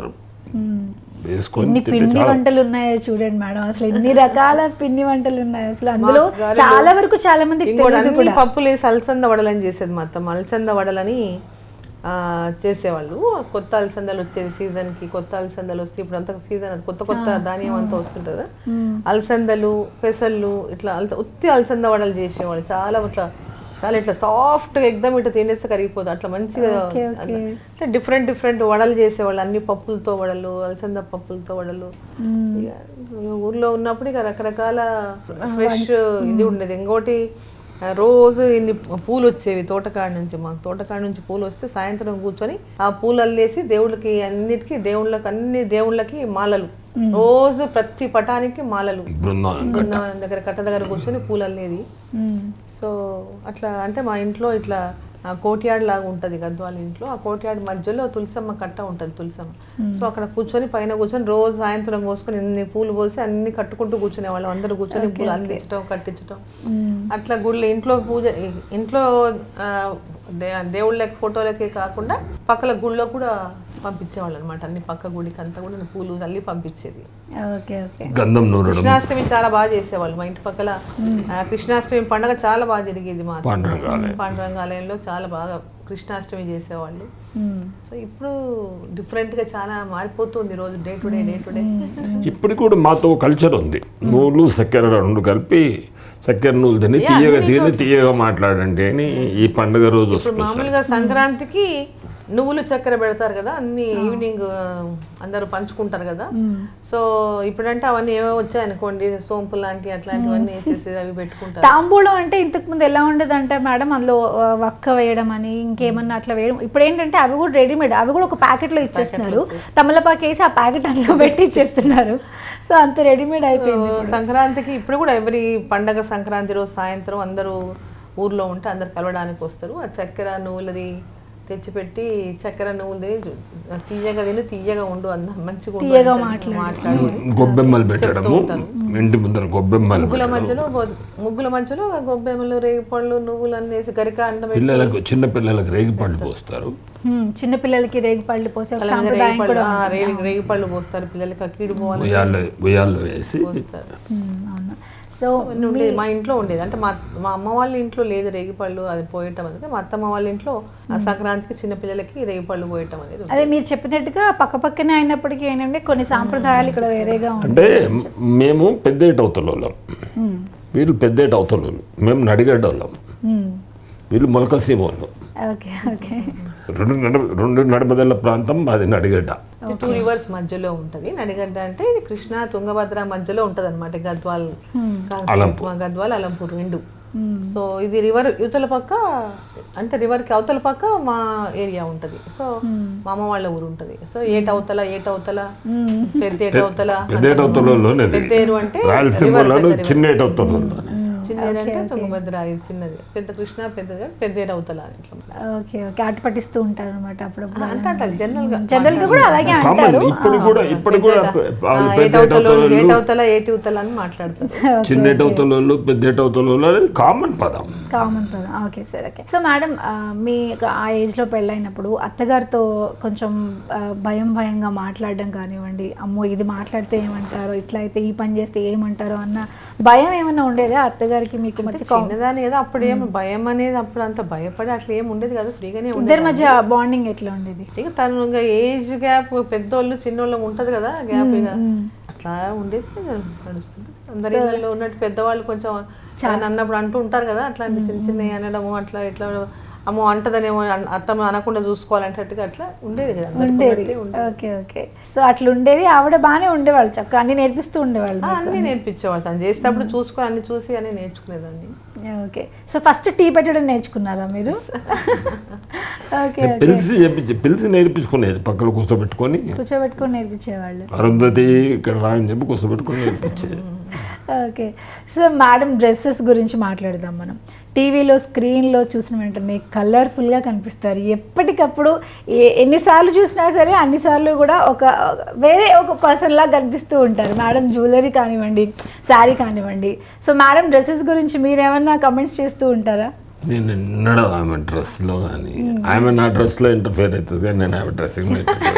B: వేసుకొని
A: ఎన్ని
B: తింటే
A: పిండి
B: చాలా
A: వంటలు ఉన్నాయో చూడండి మేడం అసలు ఎన్ని రకాల పిండి వంటలు ఉన్నాయి అసలు అందులో చాలా వరకు చాలా మందికి
C: ఇంకోటి
A: తెలియదు
C: అన్ని
A: కూడా
C: పప్పులు వేసి అలసంద వడలని చేసేది మా అత్తమ్మ అలసంద వడలని ఆ, చేసేవాళ్ళు కొత్త అలసందలు వచ్చేది సీజన్ కి కొత్త అలసందలు వస్తే ఇప్పుడు అంతా సీజన్ కొత్త కొత్త ధాన్యం అంతా వస్తుంటుంది కదా అలసందలు పెసళ్ళు ఇట్లా అలస ఉత్తి అలసంద వడలు చేసేవాళ్ళు చాలా ఇట్లా చాలా ఇట్లా సాఫ్ట్ ఎగ్దమ్ ఇట్లా తినేస్తే కరిగిపోదు అట్లా మంచిగా
A: ఓకే, ఓకే.
C: ఇట్లా డిఫరెంట్ డిఫరెంట్ వడలు చేసేవాళ్ళు అన్ని పప్పులతో వడలు అలసంద పప్పులతో వడలు ఇక ఊర్లో ఉన్నప్పుడు ఇక రకరకాల ఫ్రెష్ ఇది ఉండేది ఇంకోటి ఆ, రోజు ఇన్ని పూలు వచ్చేవి తోటకాడ నుంచి మాకు తోటకాడ నుంచి పూలు వస్తే సాయంత్రం కూర్చొని ఆ పూలు అల్లేసి దేవుళ్ళకి అన్నిటికీ దేవుళ్ళకి అన్ని దేవుళ్ళకి మాలలు రోజు ప్రతి పటానికి మాలలు
B: బృందావనం
C: బృందావనం దగ్గర కట్ట దగ్గర కూర్చొని పూలు అల్లేది
A: మ్మ్.
C: సో అట్లా అంటే మా ఇంట్లో ఇట్లా ఆ కోటియాడ్ లాగా ఉంటుంది గద్వాల ఇంట్లో ఆ కోటియాడ్ మధ్యలో తులసమ్మ కట్ట ఉంటుంది తులసమ్మ సో అక్కడ కూర్చొని పైన కూర్చొని రోజు సాయంత్రం పోసుకొని ఇన్ని పూలు పోసి అన్ని కట్టుకుంటూ కూర్చునే వాళ్ళు అందరూ కూర్చొని పూలు అందించడం కట్టించడం అట్లా గుళ్ళు ఇంట్లో పూజ ఇంట్లో ఆ, దే- దేవుళ్ళకి ఫోటోలకి కాకుండా పక్కల గుళ్ళో కూడా పంపించేవాళ్ళు అనమాట అన్ని పక్క గుడికి అంతా కూడా పూలు అల్లి పంపించేది
A: ఓకే ఓకే
B: గంధం నూనెడం
C: కృష్ణాష్టమి చాలా బాగా చేసేవాళ్ళు మా ఇంటి పక్కల ఆ, కృష్ణాష్టమి పండగ చాలా బాగా జరిగేది మా
B: పాండురంగాలయం.
C: పాండురంగాలయంలో చాలా బాగా కృష్ణాష్టమి చేసేవాళ్ళు
A: మ్మ్.
C: సో ఇప్పుడు different గా చాలా మారిపోతుంది రోజు day to day day to day
B: ఇప్పటికి కూడా మాతో కల్చర్ ఉంది నూలు చక్కెర రెండు కలిపి చక్కెర నూలు తిని తీయగా తిని తీయగా మాట్లాడండి అని ఈ పండుగ రోజు
C: ఇప్పుడు
B: వస్తుంది
C: మామూలుగా సంక్రాంతికి నువ్వులు చక్కెర పెడతారు కదా అన్ని ఈవినింగ్ అందరూ పంచుకుంటారు కదా సో ఇప్పుడంటే అవన్నీ ఏవో వచ్చాయి అనుకోండి సోంపు లాంటి అట్లాంటివన్నీ వేసేసి అవి పెట్టుకుంటారు
A: తాంబూలం అంటే ఇంతకు ముందు ఎలా ఉండదు అంటే మేడం అందులో ఆ, వక్క వేయడం అని ఇంకేమన్నా అట్లా వేయడం ఇప్పుడు ఏంటంటే అవి కూడా రెడీమేడ్ అవి కూడా ఒక ప్యాకెట్ లో ఇచ్చేస్తున్నారు తమలపాకు వేసి ఆ ప్యాకెట్ అందులో పెట్టి ఇచ్చేస్తున్నారు సో అంత రెడీమేడ్ అయిపోయింది
C: సో సంక్రాంతికి ఇప్పుడు కూడా ఎవరి పండగ సంక్రాంతి రోజు సాయంత్రం అందరూ ఊర్లో ఉంటే అందరు కలవడానికి వస్తారు ఆ చక్కెర నువ్వులది తెచ్చిపెట్టి చక్కెర నువ్వులది తీయగా తిని తీయగా ఉండు అంద మంచిగా ఉండు
A: తీయగా
C: అంటారు.
A: మాట్లాడు.
C: మాట్లాడు అని.
B: గొబ్బెమ్మలు పెట్టడము ఇంటి ముందర గొబ్బెమ్మలు
C: ముగ్గుల
B: పెట్టడం
C: మధ్యలో గో- ముగ్గుల మధ్యలో గొబ్బెమ్మలు రేగిపళ్ళు నువ్వులు అన్నేసి గరిక అంట
B: పిల్లలకు చిన్న పిల్లలకు రేగి పండు పోస్తారు
A: హ్మ్, చిన్న పిల్లలకి రేగి పళ్ళు పోసే ఒక
C: తల మీద
A: సాంప్రదాయం
C: రేగిపళ్ళు
A: కూడా
C: ఆ, రేగి రేగిపళ్ళు పోస్తారు పిల్లలకి ఆ కీడు పోవాలి
B: ఉయ్యాల్లో ఉయ్యాల్లో వేసి
C: పోస్తారు
A: హ్మ్, అవును సో
C: అవన్నీ ఉండేది మా ఇంట్లో ఉండేది అంటే మా మా అమ్మ వాళ్ళ ఇంట్లో లేదు రేగిపళ్ళు అది పోయటం అనేది మా అత్తమ్మ వాళ్ళ ఇంట్లో ఆ సంక్రాంతికి చిన్న పిల్లలకి రేగిపళ్ళు పోయటం అనేది
A: అదే మీరు చెప్పినట్టుగా పక్క పక్కనే అయినప్పటికీ ఏంటంటే కొన్ని సాంప్రదాయాలు ఇక్కడ వేరేగా ఉంటాయి
B: అంటే మేము పెద్దేట అవతల వాళ్ళం
A: హ్మ్,
B: వీళ్ళు పెద్దేట అవతల వాళ్ళు మేము నడిగడ్డ వాళ్ళం
A: హ్మ్.
B: వీళ్ళు మొలకసీమ వాళ్ళు
A: ఓకే ఓకే
B: రెండు నడ రెండు నడమదల ప్రాంతం అది నడిగడ్డ
C: టూ రివర్స్ మధ్యలో ఉంటది నడిగడ్డ అంటే ఇది కృష్ణా తుంగభద్ర మధ్యలో ఉంటది అనమాట గద్వాల్ కాన్స్టిట్యూన్సీ, మా గద్వాల్ అలంపూర్ రెండు సో ఇది రివర్ యువతల పక్క అంటే రివర్ కి అవతల పక్క మా ఏరియా ఉంటది సో మా అమ్మ వాళ్ళ ఊరు ఉంటది సో ఏట అవతల ఏట అవతల పెద్ద ఏట అవతల
B: పెద్దేట అవతల వాళ్ళోనే అది.
C: పెద్దేరు అంటే
B: రాయలసీమలోను చిన్నేట అవతల వాళ్ళు
C: చిన్నది అంటే తుంగభద్ర ఇది చిన్నది పెద్ద కృష్ణ పెద్దది పెద్దేరు అవతల అని ఇట్లా
A: ఓకే ఓకే అటు పట్టిస్తూ ఉంటారు అనమాట అప్పుడప్పుడు
C: అంటే అట్లా జనరల్ గా
A: జనరల్ గా కూడా అలాగే
B: కామన్
A: అంటారు
B: ఇప్పుడు కూడా ఇప్పుడు కూడా వాళ్ళు పెద్దేట
C: ఏటవతలు
B: అవతల వాళ్ళు
C: ఏటవతల ఏటి ఉతల అని మాట్లాడతారు
B: చిన్నేట అవతల వాళ్ళు పెద్దేట అవతల వాళ్ళు అనేది కామన్ పదం
A: కామన్ పదం okay sir okay so madam ఆ, మీ ఆ ఏజ్లో పెళ్ళైనప్పుడు అత్తగారితో కొంచెం ఆ, భయం భయంగా మాట్లాడడం కానివ్వండి అమ్మో ఇది మాట్లాడితే ఏమంటారో ఇట్లా అయితే ఈ పని చేస్తే ఏమంటారో అన్న భయం ఏమన్నా ఉండేదా అత్తగారికి మీకు మంచి కా-
C: చిన్నదాని కదా అప్పుడు ఏం భయం అనేది అప్పుడు అంత భయపడి అట్లా ఏం ఉండేది కదా ఫ్రీగానే ఉండేది
A: ఇద్దరి మధ్య బాండింగ్ ఎట్లా ఉండేది
C: ఇక తను ఇంకా ఏజ్ గ్యాప్ పెద్దోళ్ళు చిన్నోళ్ళు ఉంటది కదా గ్యాప్ ఇక అట్లా ఉండేది నడుస్తుంది అందరి ఇళ్ళల్లో ఉన్నట్టు పెద్దవాళ్ళు కొంచెం చాలా అన్నప్పుడు అంటూ ఉంటారు కదా అట్లాంటి చిన్న చిన్న అనడము అట్లా ఇట్లా అమ్మో అంటదనేమో అన్- అత్తమ్మ అనకుండా చూసుకోవాలంటట్టుగా అట్లా ఉండేది కదా అందరికీ
A: ఉండేది
C: ఉన్నట్టే ఉండేది.
A: ఓకే ఓకే సో అట్లా ఉండేది ఆవిడ బాగానే ఉండేవాళ్ళు చక్కగా అన్ని నేర్పిస్తూ ఉండేవాళ్ళు
C: ఆ, అన్నీ నేర్పించేవాళ్ళు తను చేసేటప్పుడు చూసుకొని అన్ని చూసి అన్ని నేర్చుకునేదాన్ని
A: ఓకే సో ఫస్ట్ టీ పెట్టడం నేర్చుకున్నారా మీరు ఓకే ఓకే
B: పిలిచి చెప్పించి పిలిచి నేర్పించుకునేది పక్కన కూర్చోబెట్టుకొని
A: కూర్చోబెట్టుకొని నేర్పించేవాళ్ళు
B: అరుంధతి ఇక్కడ రా అని చెప్పి కూర్చోబెట్టుకొని నేర్పించేది
A: ఓకే సో మేడం డ్రెస్సెస్ గురించి మాట్లాడదాం మనం టీవీలో స్క్రీన్లో చూసిన వెంటనే కలర్ఫుల్గా కనిపిస్తారు ఎప్పటికప్పుడు ఏ ఎన్నిసార్లు చూసినా సరే అన్నిసార్లు కూడా ఒక వేరే ఒక పర్సన్ లాగా కనిపిస్తూ ఉంటారు మేడం జ్యువెలరీ కానివ్వండి శారీ కానివ్వండి సో మేడం డ్రెస్సెస్ గురించి మీరేమన్నా కమెంట్స్ చేస్తూ ఉంటారా
B: నేను ఎన్నడూ ఆమె డ్రెస్లో కానీ ఆమె నా డ్రెస్లో ఇంటర్ఫేర్ అవుతుంది కానీ నేను ఆమె డ్రెస్సింగ్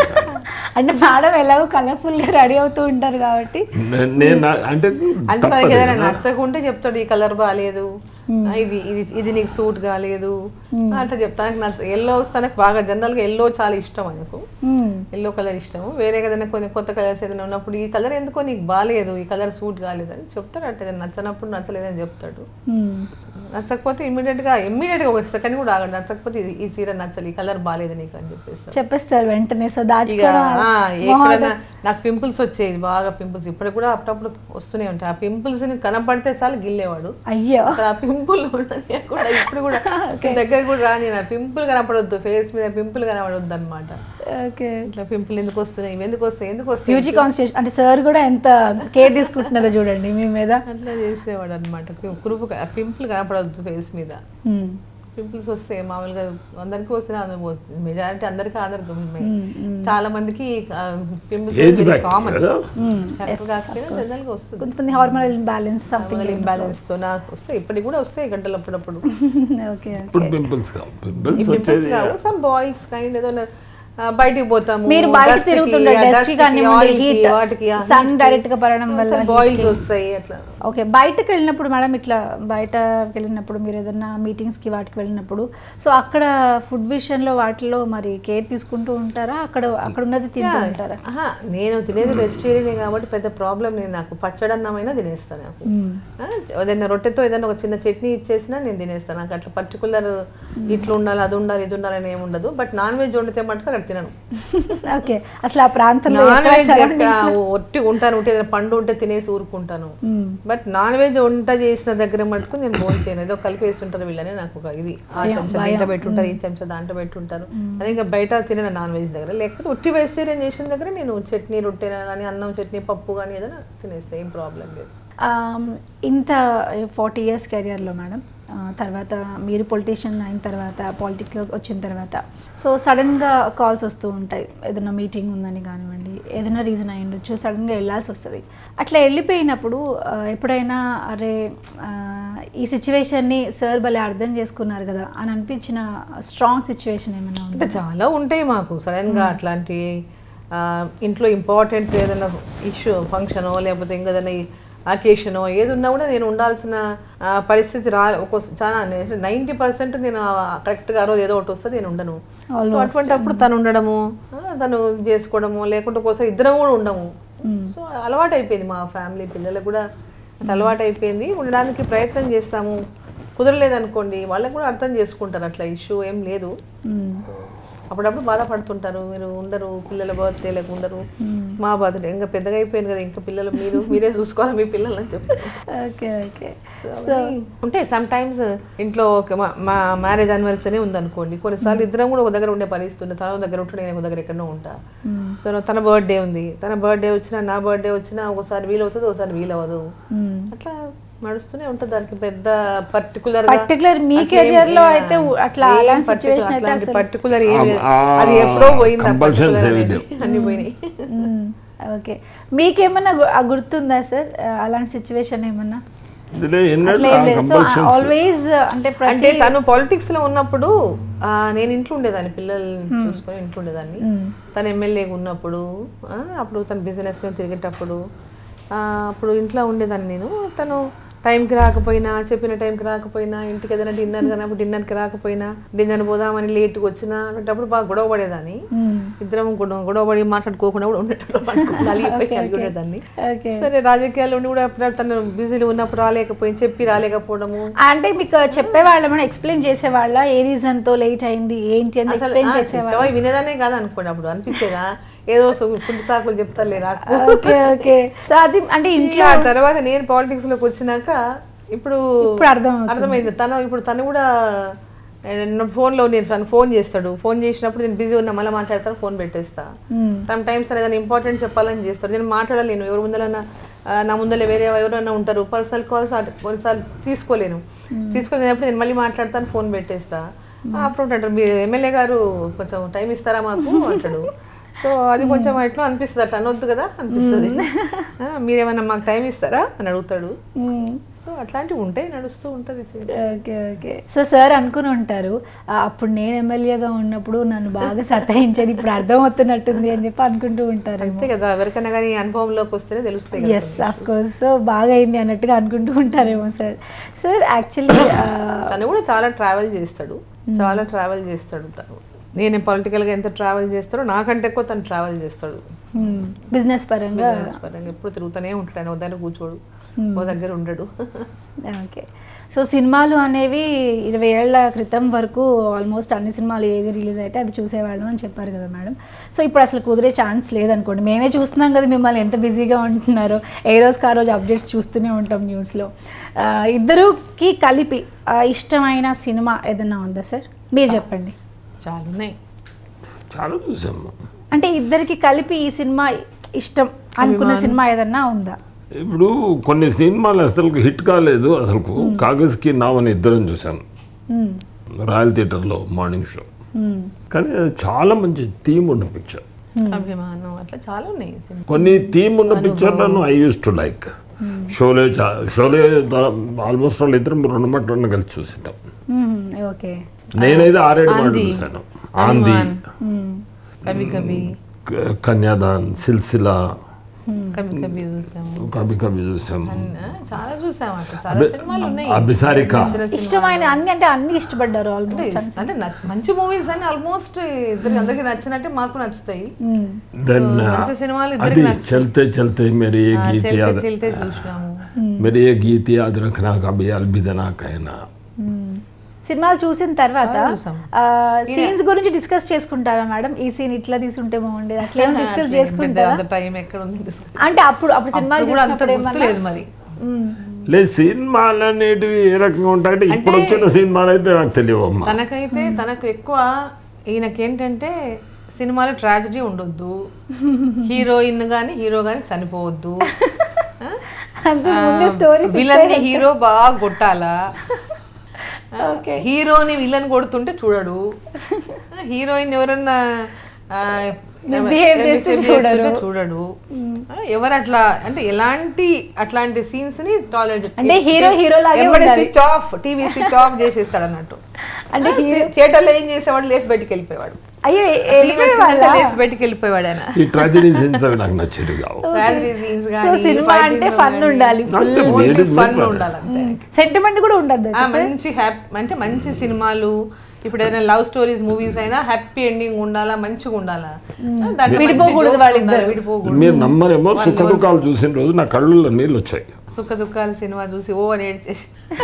A: అంటే మేడం ఎలాగో కలర్ఫుల్గా రెడీ అవుతూ ఉంటారు కాబట్టి
B: నేను నా- అంటే
C: అంటే
B: తప్పదు
C: మనకి ఏదైనా
B: కదా.
C: నచ్చకుంటే చెప్తాడు ఈ కలర్ బాగాలేదు ఆ, ఇది ఇది ఇది నీకు సూట్ కాలేదు అట్లా చెప్తాను నాకు ఎల్లో వస్తానికి బాగా జనరల్ గా ఎల్లో చాలా ఇష్టం ఆయనకు
A: మ్మ్.
C: ఎల్లో కలర్ ఇష్టం వేరే ఏదైనా కొన్ని కొత్త కలర్స్ ఏదైనా ఉన్నప్పుడు ఈ కలర్ ఎందుకో నీకు బాగాలేదు ఈ కలర్ సూట్ కాలేదు అని చెప్తాడు అంటే నచ్చనప్పుడు నచ్చలేదని చెప్తాడు
A: మ్మ్.
C: నచ్చకపోతే ఇమీడియట్ గా ఇమీడియట్ గా ఒక సెకండ్ కూడా ఆగండి నచ్చకపోతే ఇది- ఈ చీర నచ్చలి ఈ కలర్ బాగాలేదు నీకు అని చెప్పేసి
A: చెప్పేస్తారు వెంటనే సో
C: ఇక
A: దాచుకోవడం
C: ఆ, ఎక్కడైనా నాకు పింపుల్స్ వచ్చేది బాగా పింపుల్స్ ఇప్పుడు కూడా అప్పుడప్పుడు వస్తూనే ఉంటాయి ఆ పింపుల్స్ ని కనపడితే చాలు గిల్లేవాడు
A: అయ్యో
C: అసలు ఆ పింపుల్ కూడా ఇప్పుడు కూడా దగ్గర కూడా రాని నా పింపుల్ కనపడొద్దు ఫేస్ మీద పింపుల్ కనపడొద్దు అనమాట
A: ఓకే
C: ఇట్లా పింపుల్ ఎందుకు వస్తున్నాయి ఇవి ఎందుకు వస్తాయి ఎందుకు వస్తాయి
A: ఫ్యూజీ కాన్స్టిట్యూషన్ అంటే సార్ కూడా ఎంత కేర్ తీసుకుంటున్నారో చూడండి మీ మీద
C: అట్లా చేసేవాడు అనమాట కురుపు పింపుల్ కనపడొద్దు ఫేస్ మీద
A: మ్మ్.
C: పింపుల్స్ వస్తాయి మామూలుగా అందరికీ వస్తున్నాయి మెజారిటీ అందరికీ అందరికి చాలా మందికి పింపుల్స్
B: ఏజ్ బ్యాక్
C: కామన్
B: కదా
C: కాకపోయినా జనరల్గా వస్తుంది
A: కొంతమంది హార్మోనల్ ఇంబ్యాలెన్స్ సంథింగ్
C: ఇంబ్యాలెన్స్ తో నాకు వస్తాయి ఇప్పటికి కూడా వస్తాయి గంటలు అప్పుడప్పుడు
A: ఓకే
B: ఇప్పుడు పింపుల్స్ కావు పింపుల్స్
C: పింపుల్స్
B: వచ్చేది
C: కావు సమ్ బాయ్స్ కైండ్ ఏదో ఆ, బయటికి పోతాము
A: మీరు బయట
C: dust కి,
A: తిరుగుతుండే
C: ఆ
A: డస్ట్
C: dust కి,
A: కానివ్వండి
C: oil కి,
A: హీట్
C: వాటికి
A: సన్ డైరెక్ట్ గా పడడం వల్ల
C: బాయిల్స్ వస్తాయి అట్లా
A: ఓకే బయటకు వెళ్ళినప్పుడు మేడం ఇట్లా బయటకు వెళ్ళినప్పుడు మీరు ఏదైనా మీటింగ్స్కి వాటికి వెళ్ళినప్పుడు సో అక్కడ ఫుడ్ విషయంలో వాటిలో మరి కేర్ తీసుకుంటూ ఉంటారా అక్కడ అక్కడ ఉన్నది తింటూ ఉంటారా
C: ఆహా, నేను తినేది వెజిటేరియన్ కాబట్టి పెద్ద ప్రాబ్లం లేదు నాకు పచ్చడన్నమైనా తినేస్తాను నాకు ఆ, ఏదైనా రొట్టెతో ఏదైనా ఒక చిన్న చట్నీ ఇచ్చేసినా నేను తినేస్తాను నాకు అట్లా పర్టికులర్ ఇట్లా ఉండాలి అది ఉండాలి ఇది ఉండాలని ఏమి ఉండదు బట్ నాన్ వెజ్ వండితే మటుకు అక్కడ తినను
A: ఓకే అసలు ఆ ప్రాంతంలో
C: నాన్
A: ఎక్కడ
C: వెజ్
A: surroundings
C: ఎక్కడ
A: లో-
C: ఒట్టి ఉంటాను ఉంటే ఏదైనా పండు ఉంటే తినేసి ఊరుకుంటాను
A: మ్మ్.
C: బట్ నాన్ వెజ్ వంట చేసిన దగ్గర మటుకు నేను భోజనం చేయను ఏదో కలిపి వేస్తుంటారు వీళ్ళని నాకు ఒక ఇది ఆ చెంచా దీంట్లో పెట్టుంటారు ఈ చెంచా దాంట్లో పెట్టుంటారు అదే ఇంకా బయట తిన నాన్ వెజ్ దగ్గర లేకపోతే ఒట్టి వెజిటేరియన్ చేసిన దగ్గర నేను చట్నీ రొట్టె కానీ అన్నం చట్నీ పప్పు కానీ ఏదైనా తినేస్తే ఏం ప్రాబ్లం లేదు
A: ఆమ్, ఇంత ఫార్టీ ఇయర్స్ కెరియర్లో మేడం ఆ, తర్వాత మీరు పొలిటీషియన్ అయిన తర్వాత పాలిటిక్స్లో వచ్చిన తర్వాత సో సడన్గా కాల్స్ వస్తూ ఉంటాయి ఏదైనా మీటింగ్ ఉందని కానివ్వండి ఏదైనా రీజన్ అయి ఉండొచ్చు సడన్గా వెళ్ళాల్సి వస్తుంది అట్లా వెళ్ళిపోయినప్పుడు ఆ, ఎప్పుడైనా అరే ఆ, ఈ సిచ్యువేషన్ని సార్ భలే అర్థం చేసుకున్నారు కదా అని అనిపించిన స్ట్రాంగ్ సిచ్యువేషన్ ఏమైనా ఉందా
C: అంటే చాలా ఉంటాయి మాకు సడన్ గా అట్లాంటి ఆ, ఇంట్లో ఇంపార్టెంట్ ఏదైనా ఇష్యూ ఫంక్షనో లేకపోతే ఇంకేదైనా అకేషనో ఏది ఉన్నా కూడా నేను ఉండాల్సిన ఆ, పరిస్థితి రా ఒక్కో చాలా నైంటీ పర్సెంట్ నేను కరెక్ట్గా ఆ రోజు ఏదో ఒకటి వస్తే నేను ఉండను సో అటువంటిప్పుడు తను ఉండడము ఆ, తను చేసుకోవడము లేకుంటే కోసం ఇద్దరం కూడా ఉండము సో అలవాటు అయిపోయింది మా ఫ్యామిలీ పిల్లలకు కూడా అట్లా అలవాటు అయిపోయింది ఉండడానికి ప్రయత్నం చేస్తాము కుదరలేదనుకోండి వాళ్ళకి కూడా అర్థం చేసుకుంటారు అట్లా ఇష్యూ ఏం లేదు
A: మ్మ్.
C: అప్పుడప్పుడు బాధపడుతుంటారు మీరు ఉండరు పిల్లల బర్త్డే లేక ఉండరు మా బర్త్డే ఇంకా పెద్దగా అయిపోయింది కదా ఇంకా పిల్లలు మీరు మీరే చూసుకోవాలి మీ పిల్లలని చెప్తారు
A: ఓకే ఓకే
C: సో ఉంటాయి సమ్ టైమ్స్ ఇంట్లో ఒక మా- మా మ్యారేజ్ యానివర్సరీ ఉందనుకోండి కొన్నిసార్లు ఇద్దరం కూడా ఒక దగ్గర ఉండే పరిస్థితి ఉంది తన ఒక దగ్గర ఉంటాడు నేను ఒక దగ్గర ఎక్కడో ఉంటా సో తన బర్త్డే ఉంది తన బర్త్డే వచ్చినా నా బర్త్డే వచ్చినా ఒకసారి వీలవుతుంది ఒకసారి వీలవ్వదు
A: మ్మ్.
C: అట్లా నడుస్తూనే ఉంటుంది దానికి పెద్ద పర్టికులర్
A: Particular మీ career లో అయితే ఉ- అట్లా అలాంటి situation అయితే అసలు-
C: పర్టికులర్ ఏం లేదు.
B: ఆ-
C: అది ఎప్పుడో పోయింది ఆ
B: compulsions
C: particular
B: ఏమీ
C: అనేది.
B: లేవు.
C: అన్ని పోయినాయి
A: మ్మ్. ఓకే మీకేమన్నా గు- ఆ గుర్తుందా సార్ ఆ, అలాంటి సిచ్యువేషన్ ఏమన్నా
B: ఇదిలే ఎన్నడూ
A: అట్లా ఏం లేదు సో
B: కంపల్షన్స్
A: ఆల్వేస్ అంటే ప్రతి
C: అంటే తను పాలిటిక్స్ లో ఉన్నప్పుడు ఆ, నేను ఇంట్లో ఉండేదాన్ని పిల్లల్ని చూసుకొని ఇంట్లో ఉండేదాన్ని తను ఎమ్మెల్యేగా ఉన్నప్పుడు ఆ, అప్పుడు తను బిజినెస్ మీద తిరిగేటప్పుడు ఆ, అప్పుడు ఇంట్లో ఉండేదాన్ని నేను తను టైంకి రాకపోయినా చెప్పిన టైంకి రాకపోయినా ఇంటికి ఏదైనా డిన్నర్ కానప్పుడు డిన్నర్కి రాకపోయినా డిన్నర్ పోదామని లేట్గా వచ్చినా అప్పుడు బాగా గొడవ పడేదాన్ని
A: మ్మ్.
C: ఇద్దరం గొడవ గొడవ పడి మాట్లాడుకోకుండా కూడా ఉండేటప్పుడు అలిగిపోయి కలిగి ఉండేదాన్ని
A: ఓకే
C: సరే రాజకీయాల్లో ఉండి కూడా అప్పుడు తను బిజీలో ఉన్నప్పుడు రాలేకపోయి చెప్పి రాలేకపోవడము
A: అంటే మీకు చెప్పేవాళ్ళ ఎక్స్ప్లెయిన్ చేసేవాళ్ళ ఏ రీజన్ తో లేట్ అయింది ఏంటి అని
C: అసలు
A: ఎక్స్ప్లెయిన్
C: ఆ,
A: చేసేవాళ్ళ
C: చెప్పేవా వినేదానే కాదు అనుకోండి అప్పుడు అనిపించేదా ఏదో కుంటి సాకులు చెప్తారులే నాకు
A: ఓకే ఓకే సో అది అంటే ఇంట్లో
C: ఇట్లా ఆ తర్వాత నేను పాలిటిక్స్ లోకి వచ్చినాక ఇప్పుడు
A: ఇప్పుడు అర్థమవుతుంది.
C: అర్థమైంది తను ఇప్పుడు తను కూడా ఫోన్లో నేను తను ఫోన్ చేస్తాడు ఫోన్ చేసినప్పుడు నేను బిజీ ఉన్నా మళ్ళీ మాట్లాడతాను ఫోన్ పెట్టేస్తా సమ్ టైమ్స్ తను ఏదైనా ఇంపార్టెంట్ చెప్పాలని చేస్తాడు నేను మాట్లాడలేను ఎవరి ముందరన్నా ఆ, నా ముందర వేరే ఎవరైనా ఉంటారు పర్సనల్ కాల్స్ కొన్నిసార్లు తీసుకోలేను తీసుకునేటప్పుడు నేను మళ్ళీ మాట్లాడతాను ఫోన్ పెట్టేస్తా ఆ, అప్పుడు ఉంటాడు మీరు ఎమ్మెల్యే గారు కొంచెం టైం ఇస్తారా మాకు అంటాడు సో అది కొంచెం ఎట్లా అనిపిస్తుంది అట్లా అనొద్దు కదా అనిపిస్తుంది ఆ, మీరేమన్నా మాకు టైం ఇస్తారా అని అడుగుతాడు సో అట్లాంటివి ఉంటాయి నడుస్తూ ఉంటుంది
A: ఓకే ఓకే సో సార్ అనుకుని ఉంటారు "ఆ, అప్పుడు నేను ఎమ్మెల్యేగా ఉన్నప్పుడు నన్ను బాగా సతాయించేది ఇప్పుడు అర్థమవుతున్నట్టుంది అని చెప్పి అనుకుంటూ ఉంటారు
C: అంతే కదా ఎవరికైనా కానీ అనుభవంలోకి వస్తేనే తెలుస్తాయి కదా
A: ఎస్ అఫ్ కోర్స్ సో బాగా అయింది అన్నట్టుగా అనుకుంటూ ఉంటారేమో సార్ సార్ యాక్చువల్లీ
C: తను కూడా చాలా ట్రావెల్ చేస్తాడు చాలా ట్రావెల్ చేస్తాడు తను నేను పొలిటికల్ గా ఎంత ట్రావెల్ చేస్తాడో నాకంటే ఎక్కువ తను ట్రావెల్ చేస్తాడు
A: బిజినెస్ పరంగా
C: Business పరంగా ఎప్పుడు తిరుగుతూనే ఉంటాడు ఆయన ఓ దగ్గర కూర్చోడు ఓ దగ్గర ఉండడు
A: ఓకే సో సినిమాలు అనేవి ఇరవై ఏళ్ల క్రితం వరకు ఆల్మోస్ట్ అన్ని సినిమాలు ఏది రిలీజ్ అయితే అది చూసేవాళ్ళం అని చెప్పారు కదా మేడం సో ఇప్పుడు అసలు కుదిరే ఛాన్స్ లేదనుకోండి మేమే చూస్తున్నాం కదా మిమ్మల్ని ఎంత బిజీగా ఉంటున్నారో ఏ రోజుకి ఆ రోజు అప్డేట్స్ చూస్తూనే ఉంటాం న్యూస్లో ఆ, ఇద్దరుకి కలిపి ఆ, ఇష్టమైన సినిమా ఏదన్నా ఉందా సార్ మీరు చెప్పండి
C: చాలా ఉన్నాయి
B: చాలా చూసాము
A: అంటే ఇద్దరికి కలిపి ఈ సినిమా ఇష్టం అనుకున్న సినిమా ఏదన్నా ఉందా
B: ఇప్పుడు కొన్ని సినిమాలు అసలు హిట్ కాలేదు అసలు కాగజ్కి నావని ఇద్దరం చూశాను
A: మ్మ్.
B: రాయల్ థియేటర్లో మార్నింగ్ షో
A: మ్మ్.
B: కానీ అది చాలా మంచి థీమ్ ఉన్న పిక్చర్
C: అభిమానం అట్లా చాలా ఉన్నాయి సినిమా
B: కొన్ని థీమ్ ఉన్న పిక్చర్లను I use to like Sholay చా- షోలే ఆల్మోస్ట్ వాళ్ళు ఇద్దరం రెండు మట్టు రెండు కలిసి చూసింటాం
A: మ్మ్. ఓకే
B: నేనైతే ఆరేడు మాటలు
C: ఆంధీ.
B: చూశాను ఆంది
A: మ్మ్.
C: కవి కవి
B: క- కన్యాదాన్ సిల్సిలా
C: కవి కవి చూసాము
B: కవి కవి చూసాము
C: ఆ, చాలా చూసాము అట్లా చాలా
B: అబి-
C: సినిమాలు ఉన్నాయి
B: అభిసారిక.
C: నచ్చిన సినిమాలు.
A: ఇష్టమైన అన్ని అంటే అన్ని ఇష్టపడ్డారు ఆల్మోస్ట్
C: అంటే- అంటే నచ్చ- మంచి మూవీస్ అని ఆల్మోస్ట్ ఇద్దరికి అందరికి నచ్చినట్టే మాకు నచ్చుతాయి
B: దెన్
C: మంచి సినిమాలు
B: అది
C: ఇద్దరికి నచ్చుతాయి
B: చల్తే చల్తే मेरे ये
C: ఆ,
B: गीत
C: చెల్తే
B: याद
C: చెల్తే చూసినాము
B: मेरे ये गीत याद रखना कभी अलविदा कहना
A: సినిమాలు చూసిన తర్వాత
C: చాలా చూసాం.
A: సీన్స్ గురించి డిస్కస్ చేసుకుంటారా మేడం ఈ సీన్ ఇట్లా తీసుంటే బాగుండేది అట్లా ఏం డిస్కస్
C: అట్లా ఏం పెద్ద
A: చేసుకుంటారా
C: అంత టైం ఎక్కడ ఉంది discuss.
A: అంటే అప్పుడు అప్పుడు సినిమాలు
C: అప్పుడు కూడా అంత
A: చూసినప్పుడు ఏమన్నా
C: గుర్తులేదు మరి
A: మ్మ్.
B: లే సినిమాలు అనేటివి ఏ రకంగా ఉంటాయంటే ఇప్పుడు వచ్చిన సినిమాలు అయితే నాకు తెలియవు అమ్మా
C: తనకైతే తనకు ఎక్కువ ఈయనకేంటంటే సినిమాలో ట్రాజడీ ఉండొద్దు హీరోయిన్ కానీ హీరో కానీ చనిపోవద్దు
A: అంతే ముందే స్టోరీ
C: విలన్ ని హీరో బాగా కొట్టాలా
A: ఓకే
C: హీరోని విలన్ కొడుతుంటే చూడడు హీరోయిన్ ఎవరన్నా ఆ,
A: Misbehave చేస్తే
C: misbehave చేస్తుంటే చూడడు ఆ, ఎవరు అట్లా అంటే ఎలాంటి అట్లాంటి సీన్స్ ని టాలరేట్
A: అంటే hero hero లాగే ఉండాలి.
C: Switch off TV switch off చేసేస్తాడు అన్నట్టు
A: అంటే
C: థియేటర్ లో ఏం చేసేవాడు లేచి బయటికి వెళ్ళిపోయేవాడు
A: అయ్యో
C: Scene
A: వెళ్ళిపోయే
C: వచ్చిందంటే
A: వాళ్ళ
C: లేచి బయటికి వెళ్ళిపోయేవాడు ఆయన
B: ఈ ట్రాజడీ సీన్స్ అవి నాకు నచ్చేవి కావు
C: Tragedy scenes
A: సో
C: గానీ,
A: సినిమా
C: fighting
A: అంటే
C: లో
A: ఫన్
C: గానీ,
A: ఉండాలి ఫుల్
B: అంటే
C: only
B: Ladies
C: fun
B: matter.
C: ఉండాలి అంతే
A: సెంటిమెంట్ కూడా ఉండదు
C: ఆ, మంచి హ్యాపీ అంటే మంచి సినిమాలు ఇప్పుడు ఏదైనా లవ్ స్టోరీస్ మూవీస్ అయినా హ్యాపీ ఎండింగ్ ఉండాలా మంచిగా ఉండాలా దాంట్లో మంచి
A: విడిపోకూడదు
C: jokes
A: వాళ్ళిద్దరు.
C: ఉండాలి, విడిపోకూడదు
B: మీరు నమ్మరేమో సుఖ దుఃఖాలు చూసిన రోజు నా కళ్ళల్లో నీళ్ళు వచ్చాయి
C: సుఖ దుఃఖాల సినిమా చూసి ఓ అని ఏడ్చేసి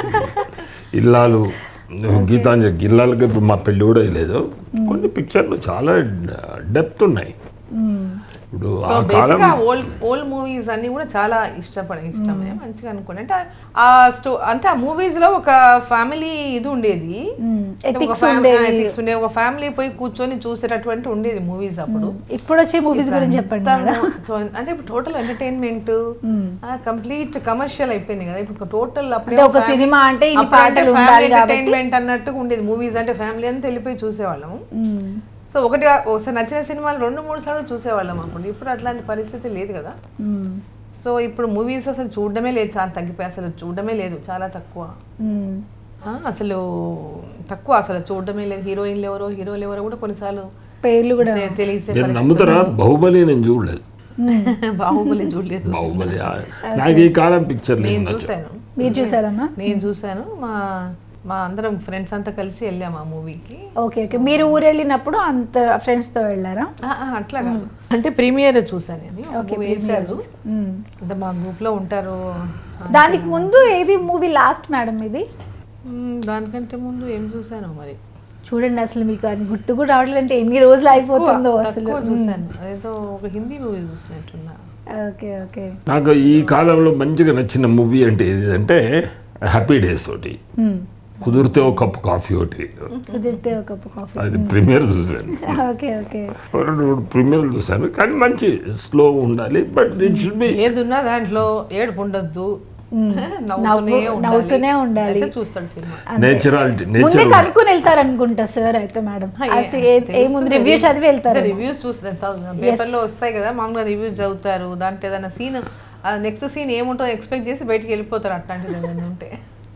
B: ఇల్లాలు గీతాంజలి ఇల్లాలకి ఇప్పుడు మా పెళ్ళి కూడా లేదు కొన్ని పిక్చర్లు చాలా డెప్త్ ఉన్నాయి ఇప్పుడు
C: సో
B: ఆ
C: బేసిక్
B: కాలం
C: గా ఓల్డ్ ఓల్డ్ మూవీస్ అన్ని కూడా చాలా ఇష్టపడ ఇష్టమే మంచిగా అనుకోండి అంటే ఆ స్టో అంటే ఆ మూవీస్ లో ఒక ఫ్యామిలీ ఇది ఉండేది
A: ఎథిక్స్
C: ఒక
A: ఉండేవి
C: ఎథిక్స్ ఉండే ఒక ఫ్యామిలీ పోయి కూర్చొని చూసేటటువంటి ఉండేది మూవీస్ అప్పుడు
A: ఇప్పుడు వచ్చే మూవీస్ గురించి చెప్పండి మేడం
C: సో అంటే ఇప్పుడు టోటల్ ఎంటర్టైన్మెంట్ కంప్లీట్ కమర్షియల్ అయిపోయింది కదా ఇప్పుడు టోటల్
A: అంటే ఒక సినిమా అంటే ఇన్ని పాటలు ఉండాలి కాబట్టి
C: ఎంటర్టైన్మెంట్ అన్నట్టుగా ఉండేది మూవీస్ అంటే ఫ్యామిలీ అంతా వెళ్ళిపోయి చూసేవాళ్ళం
A: మ్మ్.
C: సో ఒకటి ఒకసారి నచ్చిన సినిమాలు రెండు మూడు సార్లు చూసేవాళ్ళం అప్పుడు ఇప్పుడు అట్లాంటి పరిస్థితి లేదు కదా
A: మ్మ్.
C: సో ఇప్పుడు మూవీస్ అసలు చూడడమే లేదు చాలా తగ్గిపోయి అసలు చూడడమే లేదు చాలా తక్కువ
A: మ్మ్.
C: ఆ, అసలు తక్కువ అసలు చూడడమే లేదు హీరోయిన్లు ఎవరో హీరోలు ఎవరో కూడా కొన్నిసార్లు
A: పేర్లు కూడా
C: తె- తెలిసే
B: నేను నమ్ముతారా బాహుబలి నేను చూడలేదు
C: బాహుబలి చూడలేదు
B: బాహుబలి ఆ, నాకు ఈ కాలం పిక్చర్లు ఏం
C: నేను
B: నచ్చవు
C: చూశాను
A: మీరు చూసారమ్మా
C: నేను చూశాను మా మా అందరం ఫ్రెండ్స్ అంతా కలిసి వెళ్ళాము ఆ మూవీకి
A: ఓకే ఓకే మీరు ఊరు వెళ్ళినప్పుడు అంత ఫ్రెండ్స్ తో వెళ్ళారా
C: అట్లా కాదు అంటే ప్రీమియర్ చూసాను నేను
A: ఓకే
C: మూవీ వేశారు
A: మ్మ్.
C: అంటే మా గ్రూప్ లో ఉంటారు
A: దానికి ముందు ఏది మూవీ లాస్ట్ మేడం ఇది
C: మ్మ్, దానికంటే ముందు ఏం చూసాను మరి
A: చూడండి అసలు మీకు అది గుర్తు కూడా రావట్లేదు అంటే ఎన్ని రోజులు అయిపోతుందో అసలు
C: తక్కువ చూసాను అదేదో ఒక హిందీ మూవీ చూసినట్టున్నా
A: ఓకే ఓకే
B: నాకు ఈ కాలంలో మంచిగా నచ్చిన మూవీ అంటే ఏది అంటే హ్యాపీ డేస్ ఒకటి కుదిరితే ఒక కప్పు కాఫీ ఒకటి
A: కుదిరితే ఒక కప్పు కాఫీ
B: అది ప్రీమియర్ చూశాను
A: ఓకే ఓకే
B: రెండు మూడు ప్రీమియర్ చూశాను కానీ మంచి స్లో ఉండాలి బట్ ఇట్ షుడ్ బి
C: ఏది ఉన్నా దాంట్లో ఏడుపు ఉండొద్దు నవ్వుతూనే
A: నవ్వు- నవ్వుతూనే ఉండాలి.
C: అయితే చూస్తాడు సినిమా
B: నేచురాలిటీ
A: ముందే
B: నేచర్
A: కనుక్కొని వెళ్తారు అనుకుంటా సార్ అయితే మేడం ఏముంది రివ్యూ చదివి వెళ్తారు
C: రివ్యూస్ చూస్తారు పేపర్లో వస్తాయి కదా మామూలుగా రివ్యూస్ చదువుతారు దాంట్లో ఏదైనా సీన్ నెక్స్ట్ సీన్ ఏముంటుందో ఎక్స్పెక్ట్ చేసి బయటికి వెళ్ళిపోతారు అట్లాంటిది ఏదైనా ఉంటే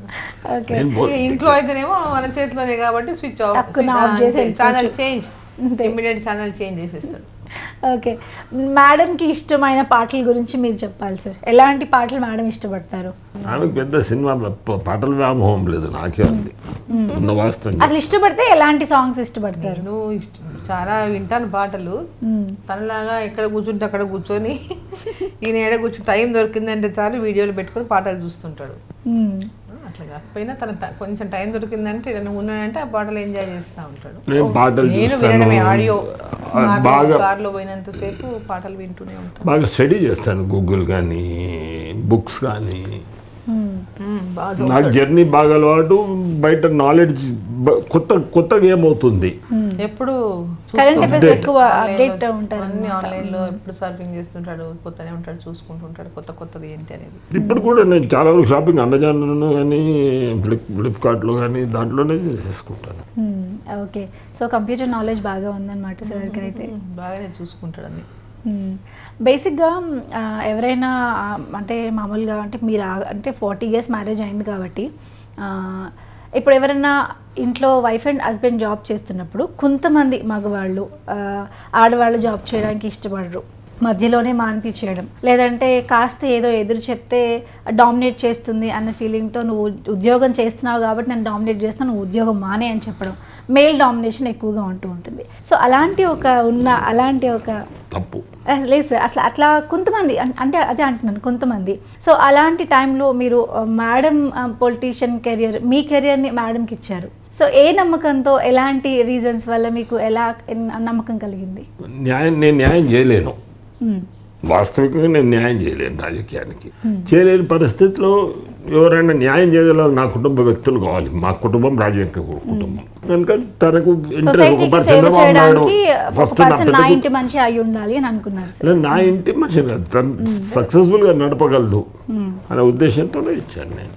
A: ఓకే
B: నేను బో-
C: ఇక ఇంట్లో అయితేనేమో మన చేతిలోనే కాబట్టి స్విచ్ ఆఫ్
A: టక్కున off చేసి వెళ్ళిపోవచ్చు.
C: ఛానల్ చేంజ్
A: అంతే.
C: ఇమ్మీడియట్ ఛానల్ చేంజ్ చేసేస్తాడు
A: ఓకే మేడంకి ఇష్టమైన పాటల గురించి మీరు చెప్పాలి సార్ ఎలాంటి పాటలు మేడం ఇష్టపడతారు
B: ఆమెకు పెద్ద సినిమా ప- పాటల వ్యామోహం లేదు నాకే ఉంది ఉన్న వాస్తవం
A: అసలు ఇష్టపడితే ఎలాంటి సాంగ్స్ ఇష్టపడతారు
C: నేను ఇష్ట- చాలా వింటాను పాటలు
A: మ్మ్.
C: తనలాగా ఎక్కడ కూర్చుంటే అక్కడ కూర్చొని ఈయన ఏడ కూర్చొని టైం దొరికిందంటే చాలు వీడియోలు పెట్టుకొని పాటలు చూస్తుంటాడు
A: మ్మ్.
C: అట్లా కాకపోయినా తన ట- కొంచెం టైం దొరికిందంటే ఏదైనా ఉన్నాడంటే ఆ పాటలు ఎంజాయ్ చేస్తూ ఉంటాడు
B: నేను పాటలు
C: నేను
B: చూస్తాను
C: వినడమే ఆడియో
B: ఆ, బాగా
C: కార్లో పోయినంతసేపు పాటలు వింటూనే ఉంటాను
B: బాగా స్టడీ చేస్తాను గూగుల్ కానీ బుక్స్ కానీ
A: మ్మ్.
C: మ్మ్, బాగా
B: నాకు జర్నీ బాగా అలవాటు బయట నాలెడ్జ్ కొత్త కొత్తగా ఏమవుతుంది
C: ఎప్పుడు
A: కరెంట్ అఫైర్స్
B: Update.
A: ఎక్కువ అప్డేట్ ఉంటారు
C: అన్ని ఆన్లైన్ లో ఎప్పుడు సర్ఫింగ్ చేస్తుంటాడు పోతూనే ఉంటాడు చూసుకుంటుంటాడు కొత్త కొత్తది ఏంటి అనేది
B: ఇప్పుడు కూడా నేను చాలా వరకు షాపింగ్ అమెజాన్లో కానీ ఫ్లిప్ ఫ్లిప్కార్ట్లో కానీ దాంట్లోనే చేసేసుకుంటాను
A: మ్మ్. ఓకే సో కంప్యూటర్ నాలెడ్జ్ బాగా ఉందన్నమాట సార్కి అయితే
C: మ్మ్, బాగానే చూసుకుంటాడు అన్ని
A: మ్మ్. బేసిక్గా ఆ, ఎవరైనా ఆ, అంటే మామూలుగా అంటే మీరు ఆ- అంటే ఫార్టీ ఇయర్స్ మ్యారేజ్ అయింది కాబట్టి ఆ, ఇప్పుడు ఎవరైనా ఇంట్లో వైఫ్ అండ్ హస్బెండ్ జాబ్ చేస్తున్నప్పుడు కొంతమంది మగవాళ్ళు ఆ, ఆడవాళ్ళు జాబ్ చేయడానికి ఇష్టపడరు మధ్యలోనే మానిపించేయడం లేదంటే కాస్త ఏదో ఎదురు చెప్తే డామినేట్ చేస్తుంది అన్న ఫీలింగ్తో నువ్వు ఉద్యోగం చేస్తున్నావు కాబట్టి నేను డామినేట్ చేస్తాను నువ్వు ఉద్యోగం మానే అని చెప్పడం మేల్ డామినేషన్ ఎక్కువగా ఉంటూ ఉంటుంది సో అలాంటి ఒక ఉన్న అలాంటి ఒక
B: తప్పు
A: ఆ, లేదు సార్ అసలు అట్లా కొంతమంది అన్- అంటే అదే అంటున్నాను కొంతమంది సో అలాంటి టైంలో మీరు మేడం పొలిటీషియన్ కెరియర్ మీ కెరియర్ని మేడంకి ఇచ్చారు సో ఏ నమ్మకంతో ఎలాంటి రీజన్స్ వల్ల మీకు ఎలా ఎన్- నమ్మకం కలిగింది
B: న్యాయం నేను న్యాయం చేయలేను
A: మ్మ్.
B: వాస్తవికంగా నేను న్యాయం చేయలేను రాజకీయానికి చేయలేని పరిస్థితిలో ఎవరైనా న్యాయం చేయగల నా కుటుంబ వ్యక్తులు కావాలి మా కుటుంబం రాజకీయ కుటుంబం కనుక తనకు ఇంట్రెస్ట్ ఒక
A: సొసైటీకి
B: పర్
A: సేవ
B: చంద్రబాబు నాయుడు
A: చేయడానికి ఒక
B: ఫస్ట్ నా
A: పర్సన్ నా
B: పెద్ద
A: ఇంటి మనిషి అయి ఉండాలి అని అనుకున్నారు సార్
B: లేదు, నా ఇంటి మనిషి కాదు. తను సక్సెస్ఫుల్గా నడపగలదు అనే ఉద్దేశంతోనే ఇచ్చాను నేను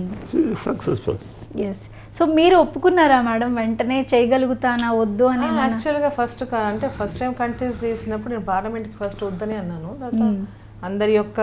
B: సక్సెస్ఫుల్
A: ఎస్ సో మీరు ఒప్పుకున్నారా మేడం వెంటనే చేయగలుగుతానా వద్దు అని ఏమన్నా?
C: యాక్చువల్గా ఫస్ట్ అంటే ఫస్ట్ టైం కంటెస్ట్ చేసినప్పుడు నేను పార్లమెంట్కి ఫస్ట్ వద్దని అన్నాను తర్వాత అందరి యొక్క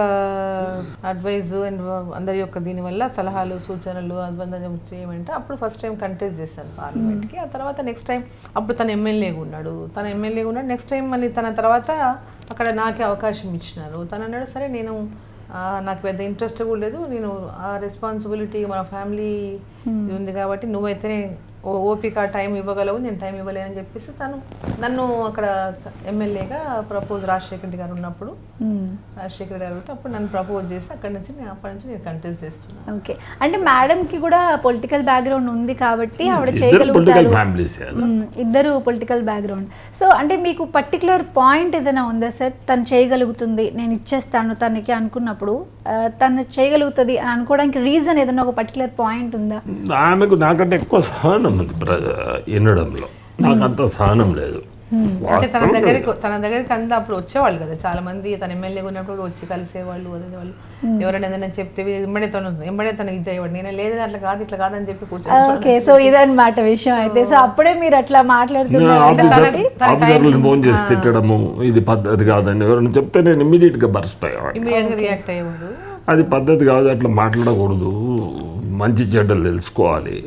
C: అడ్వైజ్ అండ్ అందరి యొక్క దీనివల్ల సలహాలు సూచనలు అనుబంధం చేయమంటే అప్పుడు ఫస్ట్ టైం కంటెస్ట్ చేశాను పార్లమెంట్కి ఆ తర్వాత నెక్స్ట్ టైం అప్పుడు తను ఎమ్మెల్యేగా ఉన్నాడు తన ఎమ్మెల్యేగా ఉన్నాడు నెక్స్ట్ టైం మళ్ళీ తన తర్వాత అక్కడ నాకే అవకాశం ఇచ్చినారు తను అన్నాడు సరే నేను ఆ, నాకు పెద్ద ఇంట్రెస్ట్ కూడా లేదు నేను ఆ రెస్పాన్సిబిలిటీ మన ఫ్యామిలీ ఉంది కాబట్టి నువ్వైతేనే ఓ- ఓపిక టైం ఇవ్వగలవు నేను టైం ఇవ్వలేనని చెప్పేసి తను నన్ను అక్కడ ఎమ్మెల్యేగా ప్రపోజ్ రాజశేఖర్ రెడ్డి గారు ఉన్నప్పుడు
A: మ్మ్.
C: రాజశేఖర్ రెడ్డి గారు అప్పుడు నన్ను ప్రపోజ్ చేసి అక్కడి నుంచి నేను అప్పటి నుంచి నేను కంటెస్ట్ చేస్తున్నాను
A: ఓకే అంటే మేడం కి కూడా పొలిటికల్ బ్యాక్గ్రౌండ్ ఉంది కాబట్టి ఆవిడ
B: ఇద్దరు పొలిటికల్
A: చేయగలుగుతారు
B: ఫ్యామిలీస్
A: మ్మ్. ఇద్దరు పొలిటికల్ బ్యాక్గ్రౌండ్ సో అంటే మీకు పర్టికులర్ పాయింట్ ఏదైనా ఉందా సార్ తను చేయగలుగుతుంది నేను ఇచ్చేస్తాను తనకి అనుకున్నప్పుడు ఆ, తను చేయగలుగుతుంది అని అనుకోవడానికి రీజన్ ఏదైనా ఒక పర్టికులర్ పాయింట్ ఉందా
B: ఆమెకు నాకంటే ఎక్కువ సహనం ఉంది ప్ర- వినడంలో నాకు అంత సహనం లేదు
C: అంటే తన
B: వాస్తవం
C: దగ్గరికి తన దగ్గరికి అంతా అప్పుడు వచ్చేవాళ్ళు కదా చాలా మంది తన ఎమ్మెల్యేగా ఉన్నప్పుడు వచ్చి కలిసేవాళ్ళు వదిలేవాళ్ళు ఎవరైనా ఏదైనా చెప్తే ఎంబడే తను ఎంబడే తనకి ఇది అయ్యేవాడు నేను లేదు అట్లా కాదు ఇట్లా కాదని చెప్పి
A: ఓకే సో ఇదన్నమాట విషయం అయితే సో అప్పుడే మీరు అట్లా మాట్లాడుతున్నారు
B: ఆఫీసర్
A: కాబట్టి
C: తన
B: ఆఫీసర్లను ఫోన్ చేసి తిట్టడము ఇది పద్ధతి కాదండి ఎవరైనా చెప్తే నేను ఇమీడియట్ గా బర్స్ట్ అయ్యేవాడిని
C: ఇమీడియట్ గా రియాక్ట్ అయ్యేవాడు
B: అది పద్ధతి కాదు అట్లా మాట్లాడకూడదు మంచి చెడ్డలు తెలుసుకోవాలి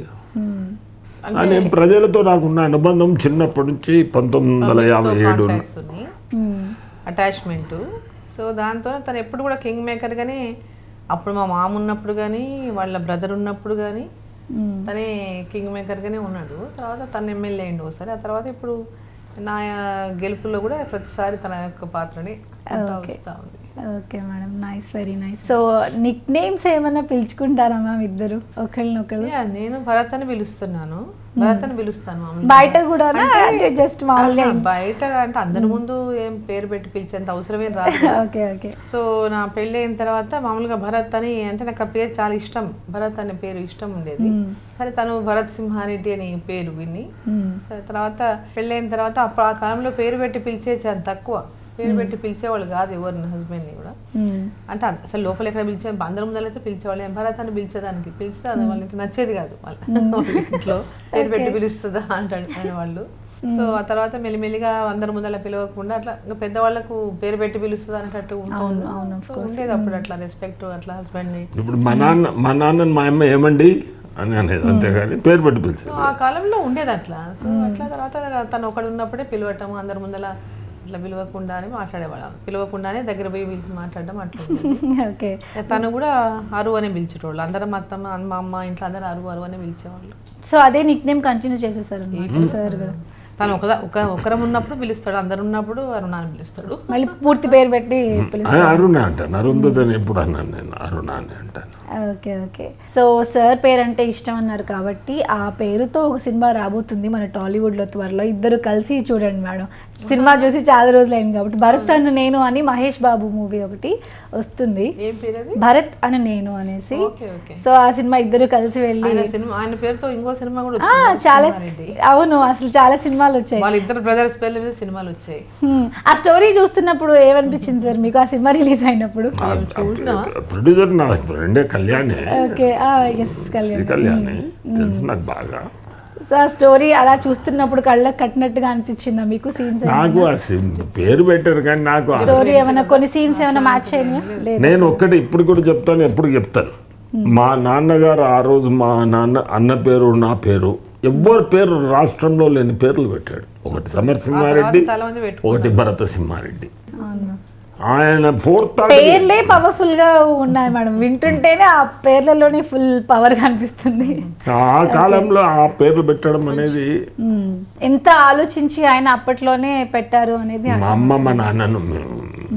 B: అని ప్రజలతో నాకున్న అనుబంధం చిన్నప్పటి నుంచి పంతొమ్మిది వందల యాభై ఏడు
C: అటాచ్మెంట్ సో దాంతో తను ఎప్పుడు కూడా కింగ్ మేకర్ గానే అప్పుడు మా మామ ఉన్నప్పుడు కానీ వాళ్ళ బ్రదర్ ఉన్నప్పుడు కానీ తనే కింగ్ మేకర్ గానే ఉన్నాడు తర్వాత తను ఎమ్మెల్యే అయిండు ఒకసారి ఆ తర్వాత ఇప్పుడు నా గెలుపులో కూడా ప్రతిసారి తన యొక్క పాత్రని ఉంటా వస్తూ ఉంది
A: okay madam nice very nice so nicknames ఏమన్నా పిలుచుకుంటారా మ్యామ్ ఇద్దరు ఒకళ్ళనొకళ్ళు
C: Yeah, నేను భరత్ అని పిలుస్తున్నాను భరత్ అని పిలుస్తాను మామూలుగా.
A: బయట కూడా అంటే జస్ట్ మామూలుగా
C: ఆహా, బయట అంటే అందరి ముందు ఏం పేరు పెట్టి పిలిచేంత అవసరమేం రాదు
A: ఓకే ఓకే
C: సో నా పెళ్ళి అయిన తర్వాత మామూలుగా భరత్ అని అంటే నాకు ఆ పేరు చాలా ఇష్టం భరత్ అనే పేరు ఇష్టం ఉండేది సరే తను భరత్ సింహారెడ్డి అని పేరు విని సరే తర్వాత పెళ్ళైన తర్వాత అప్పుడు ఆ కాలంలో పేరు పెట్టి పిలిచే చాలా తక్కువ పేరు పెట్టి పిలిచేవాళ్ళు కాదు ఎవరిని హస్బెండ్ని కూడా అంటే అంత- అసలు లోపల ఎక్కడ పిలిచే అందరి ముందరైతే పిలిచేవాళ్ళు ఏం భరత్ అని పిలిచేదానికి పిలిస్తే అది వాళ్ళకి నచ్చేది కాదు వాళ్ళ వాళ్ళ ఇంట్లో పేరు పెట్టి పిలుస్తుందా అంటాడు అనేవాళ్ళు సో ఆ తర్వాత మెల్లిమెల్లిగా అందరి ముందర పిలవకుండా అట్లా ఇంకా పెద్దవాళ్ళకు పేరు పెట్టి పిలుస్తుంది అనేటట్టు ఉంటుంది సో ఉండేది అప్పుడు అట్లా రెస్పెక్ట్ అట్లా హస్బెండ్ ని
B: ఇప్పుడు మా నాన్న మా నాన్నని మా అమ్మ ఏమండి అని అనేది అంతేగాని పేరు పెట్టి
C: సో
B: పిలిచింది
C: ఆ కాలంలో ఉండేది అట్లా సో అట్లా తర్వాత తను ఒకడు ఉన్నప్పుడే పిలవటం అందరి ముందర అట్లా పిలవకుండానే మాట్లాడేవాళ్ళం పిలవకుండానే దగ్గర పోయి పిలిచి మాట్లాడడం అట్లా ఉండేది.
A: ఓకే
C: తను కూడా అరువు అని పిలిచేటోళ్ళు అందరం మా అత్తమ్మ మా అమ్మ ఇంట్లో అందరూ అరువు అరువు అని పిలిచేవాళ్ళు
A: సో అదే నిక్ నేమ్ కంటిన్యూ చేసేసారు అనమాట సార్ కూడా
C: తను ఒక ఒక ఒకరం ఉన్నప్పుడు పిలుస్తాడు అందరు ఉన్నప్పుడు అరుణ అని పిలుస్తాడు
A: మళ్ళీ పూర్తి పేరు పెట్టి పిలుస్తారు
B: ఆ, అరుణ అంటాను అరుంధతని ఎప్పుడు అన్నాను నేను అరుణ అని అంటాను
A: ఓకే ఓకే సో సార్ పేరు అంటే ఇష్టం అన్నారు కాబట్టి ఆ పేరుతో ఒక సినిమా రాబోతుంది మన టాలీవుడ్లో త్వరలో ఇద్దరు కలిసి చూడండి మేడం సినిమా చూసి చాలా రోజులు అయింది కాబట్టి భరత్ అను నేను అని మహేష్ బాబు మూవీ ఒకటి వస్తుంది
C: ఏం పేరు అది
A: భరత్ అని నేను అనేసి
C: ఓకే ఓకే
A: సో ఆ సినిమా ఇద్దరు కలిసి వెళ్ళి
C: ఆయన సినిమా ఆయన పేరుతో ఇంకో సినిమా కూడా
A: ఆ,
C: వచ్చింది
A: చాలా
C: సింహారెడ్డి.
A: అవును అసలు చాలా సినిమాలు వచ్చాయి
C: వాళ్ళిద్దరు బ్రదర్స్ పేర్ల మీద సినిమాలు వచ్చాయి
A: హ్మ్. ఆ స్టోరీ చూస్తున్నప్పుడు ఏమనిపించింది సార్ మీకు ఆ సినిమా రిలీజ్ అయినప్పుడు
B: ప్రొడ్యూసర్ నా ఫ్రెండే కళ్యాణి
A: ఓకే ఎస్
B: శ్రీ
A: కళ్యాణ్
B: కళ్యాణి తెలుసు నాకు బాగా
A: సో ఆ స్టోరీ అలా చూస్తున్నప్పుడు కళ్ళకి కట్టినట్టుగా అనిపించిందా మీకు సీన్స్
B: నాకు ఆ సిమ్ పేరు పెట్టారు కానీ నాకు ఆ-
A: స్టోరీ ఏమైనా కొన్ని సీన్స్ ఏమైనా మ్యాచ్ అయినాయా లేదు
B: నేను ఒక్కటి ఇప్పుడు కూడా చెప్తాను ఎప్పుడు చెప్తాను మా నాన్నగారు ఆ రోజు మా నాన్న అన్న పేరు నా పేరు ఎవ్వరి పేరు రాష్ట్రంలో లేని పేర్లు పెట్టాడు ఒకటి సమరసింహారెడ్డి
C: చాలా మంది పెట్టు
B: ఒకటి భరత సింహారెడ్డి
A: అవును.
B: ఆయన ఫోర్త్
A: పేర్లే పవర్ఫుల్ గా ఉన్నాయి మేడం వింటుంటేనే ఆ పేర్లలోనే ఫుల్ పవర్ కనిపిస్తుంది
B: ఆ కాలంలో ఆ పేర్లు పెట్టడం అనేది
A: మ్మ్. ఎంత ఆలోచించి ఆయన అప్పట్లోనే పెట్టారు అనేది
B: మా అమ్మ మా నాన్నను మేము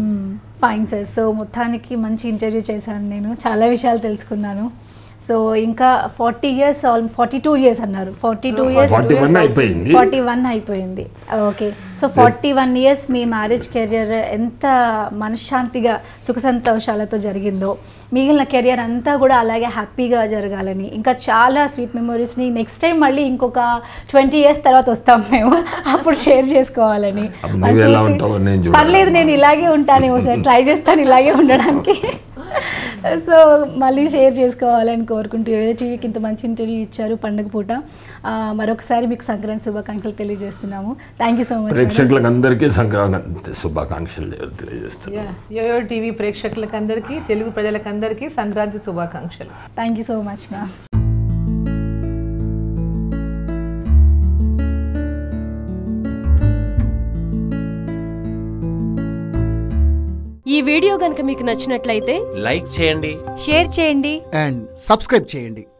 A: ఫైన్ సార్ సో మొత్తానికి మంచి ఇంటర్వ్యూ చేశాను నేను చాలా విషయాలు తెలుసుకున్నాను సో ఇంకా forty years all forty two years అన్నారు forty two years
B: forty one అయిపోయింది
A: ఫార్టీ వన్ అయిపోయింది okay so forty one years మీ మ్యారేజ్ కెరియర్ ఎంత మనశ్శాంతిగా సుఖ సంతోషాలతో జరిగిందో మిగిలిన కెరియర్ అంతా కూడా అలాగే హ్యాపీగా జరగాలని ఇంకా చాలా స్వీట్ మెమొరీస్ని నెక్స్ట్ టైం మళ్ళీ ఇంకొక ట్వంటీ ఇయర్స్ తర్వాత వస్తాం మేము అప్పుడు షేర్ చేసుకోవాలని
B: అప్పుడు నువ్వు ఎలా ఉంటావో నేను చూడాలి.
A: పర్లేదు నేను ఇలాగే ఉంటానేమో సార్ ట్రై చేస్తాను ఇలాగే ఉండడానికి సో మళ్ళీ షేర్ చేసుకోవాలని కోరుకుంటూ ఏదో టీవీకి ఇంత మంచి ఇంటర్వ్యూ ఇచ్చారు పండుగ పూట ఆ, మరొకసారి మీకు సంక్రాంతి శుభాకాంక్షలు తెలియజేస్తున్నాము థ్యాంక్ యూ సో మచ్
B: ప్రేక్షకులకు అందరికీ సంక్రాంతి శుభాకాంక్షలు తెలియజేస్తున్నాను
C: యోయో టీవీ ప్రేక్షకులకు అందరికీ తెలుగు ప్రజలకందరికీ సంక్రాంతి శుభాకాంక్షలు
A: thank you so much ma'am
E: ఈ వీడియో గనుక మీకు నచ్చినట్లయితే
D: లైక్ చేయండి
E: షేర్ చేయండి
F: అండ్ సబ్స్క్రైబ్ చేయండి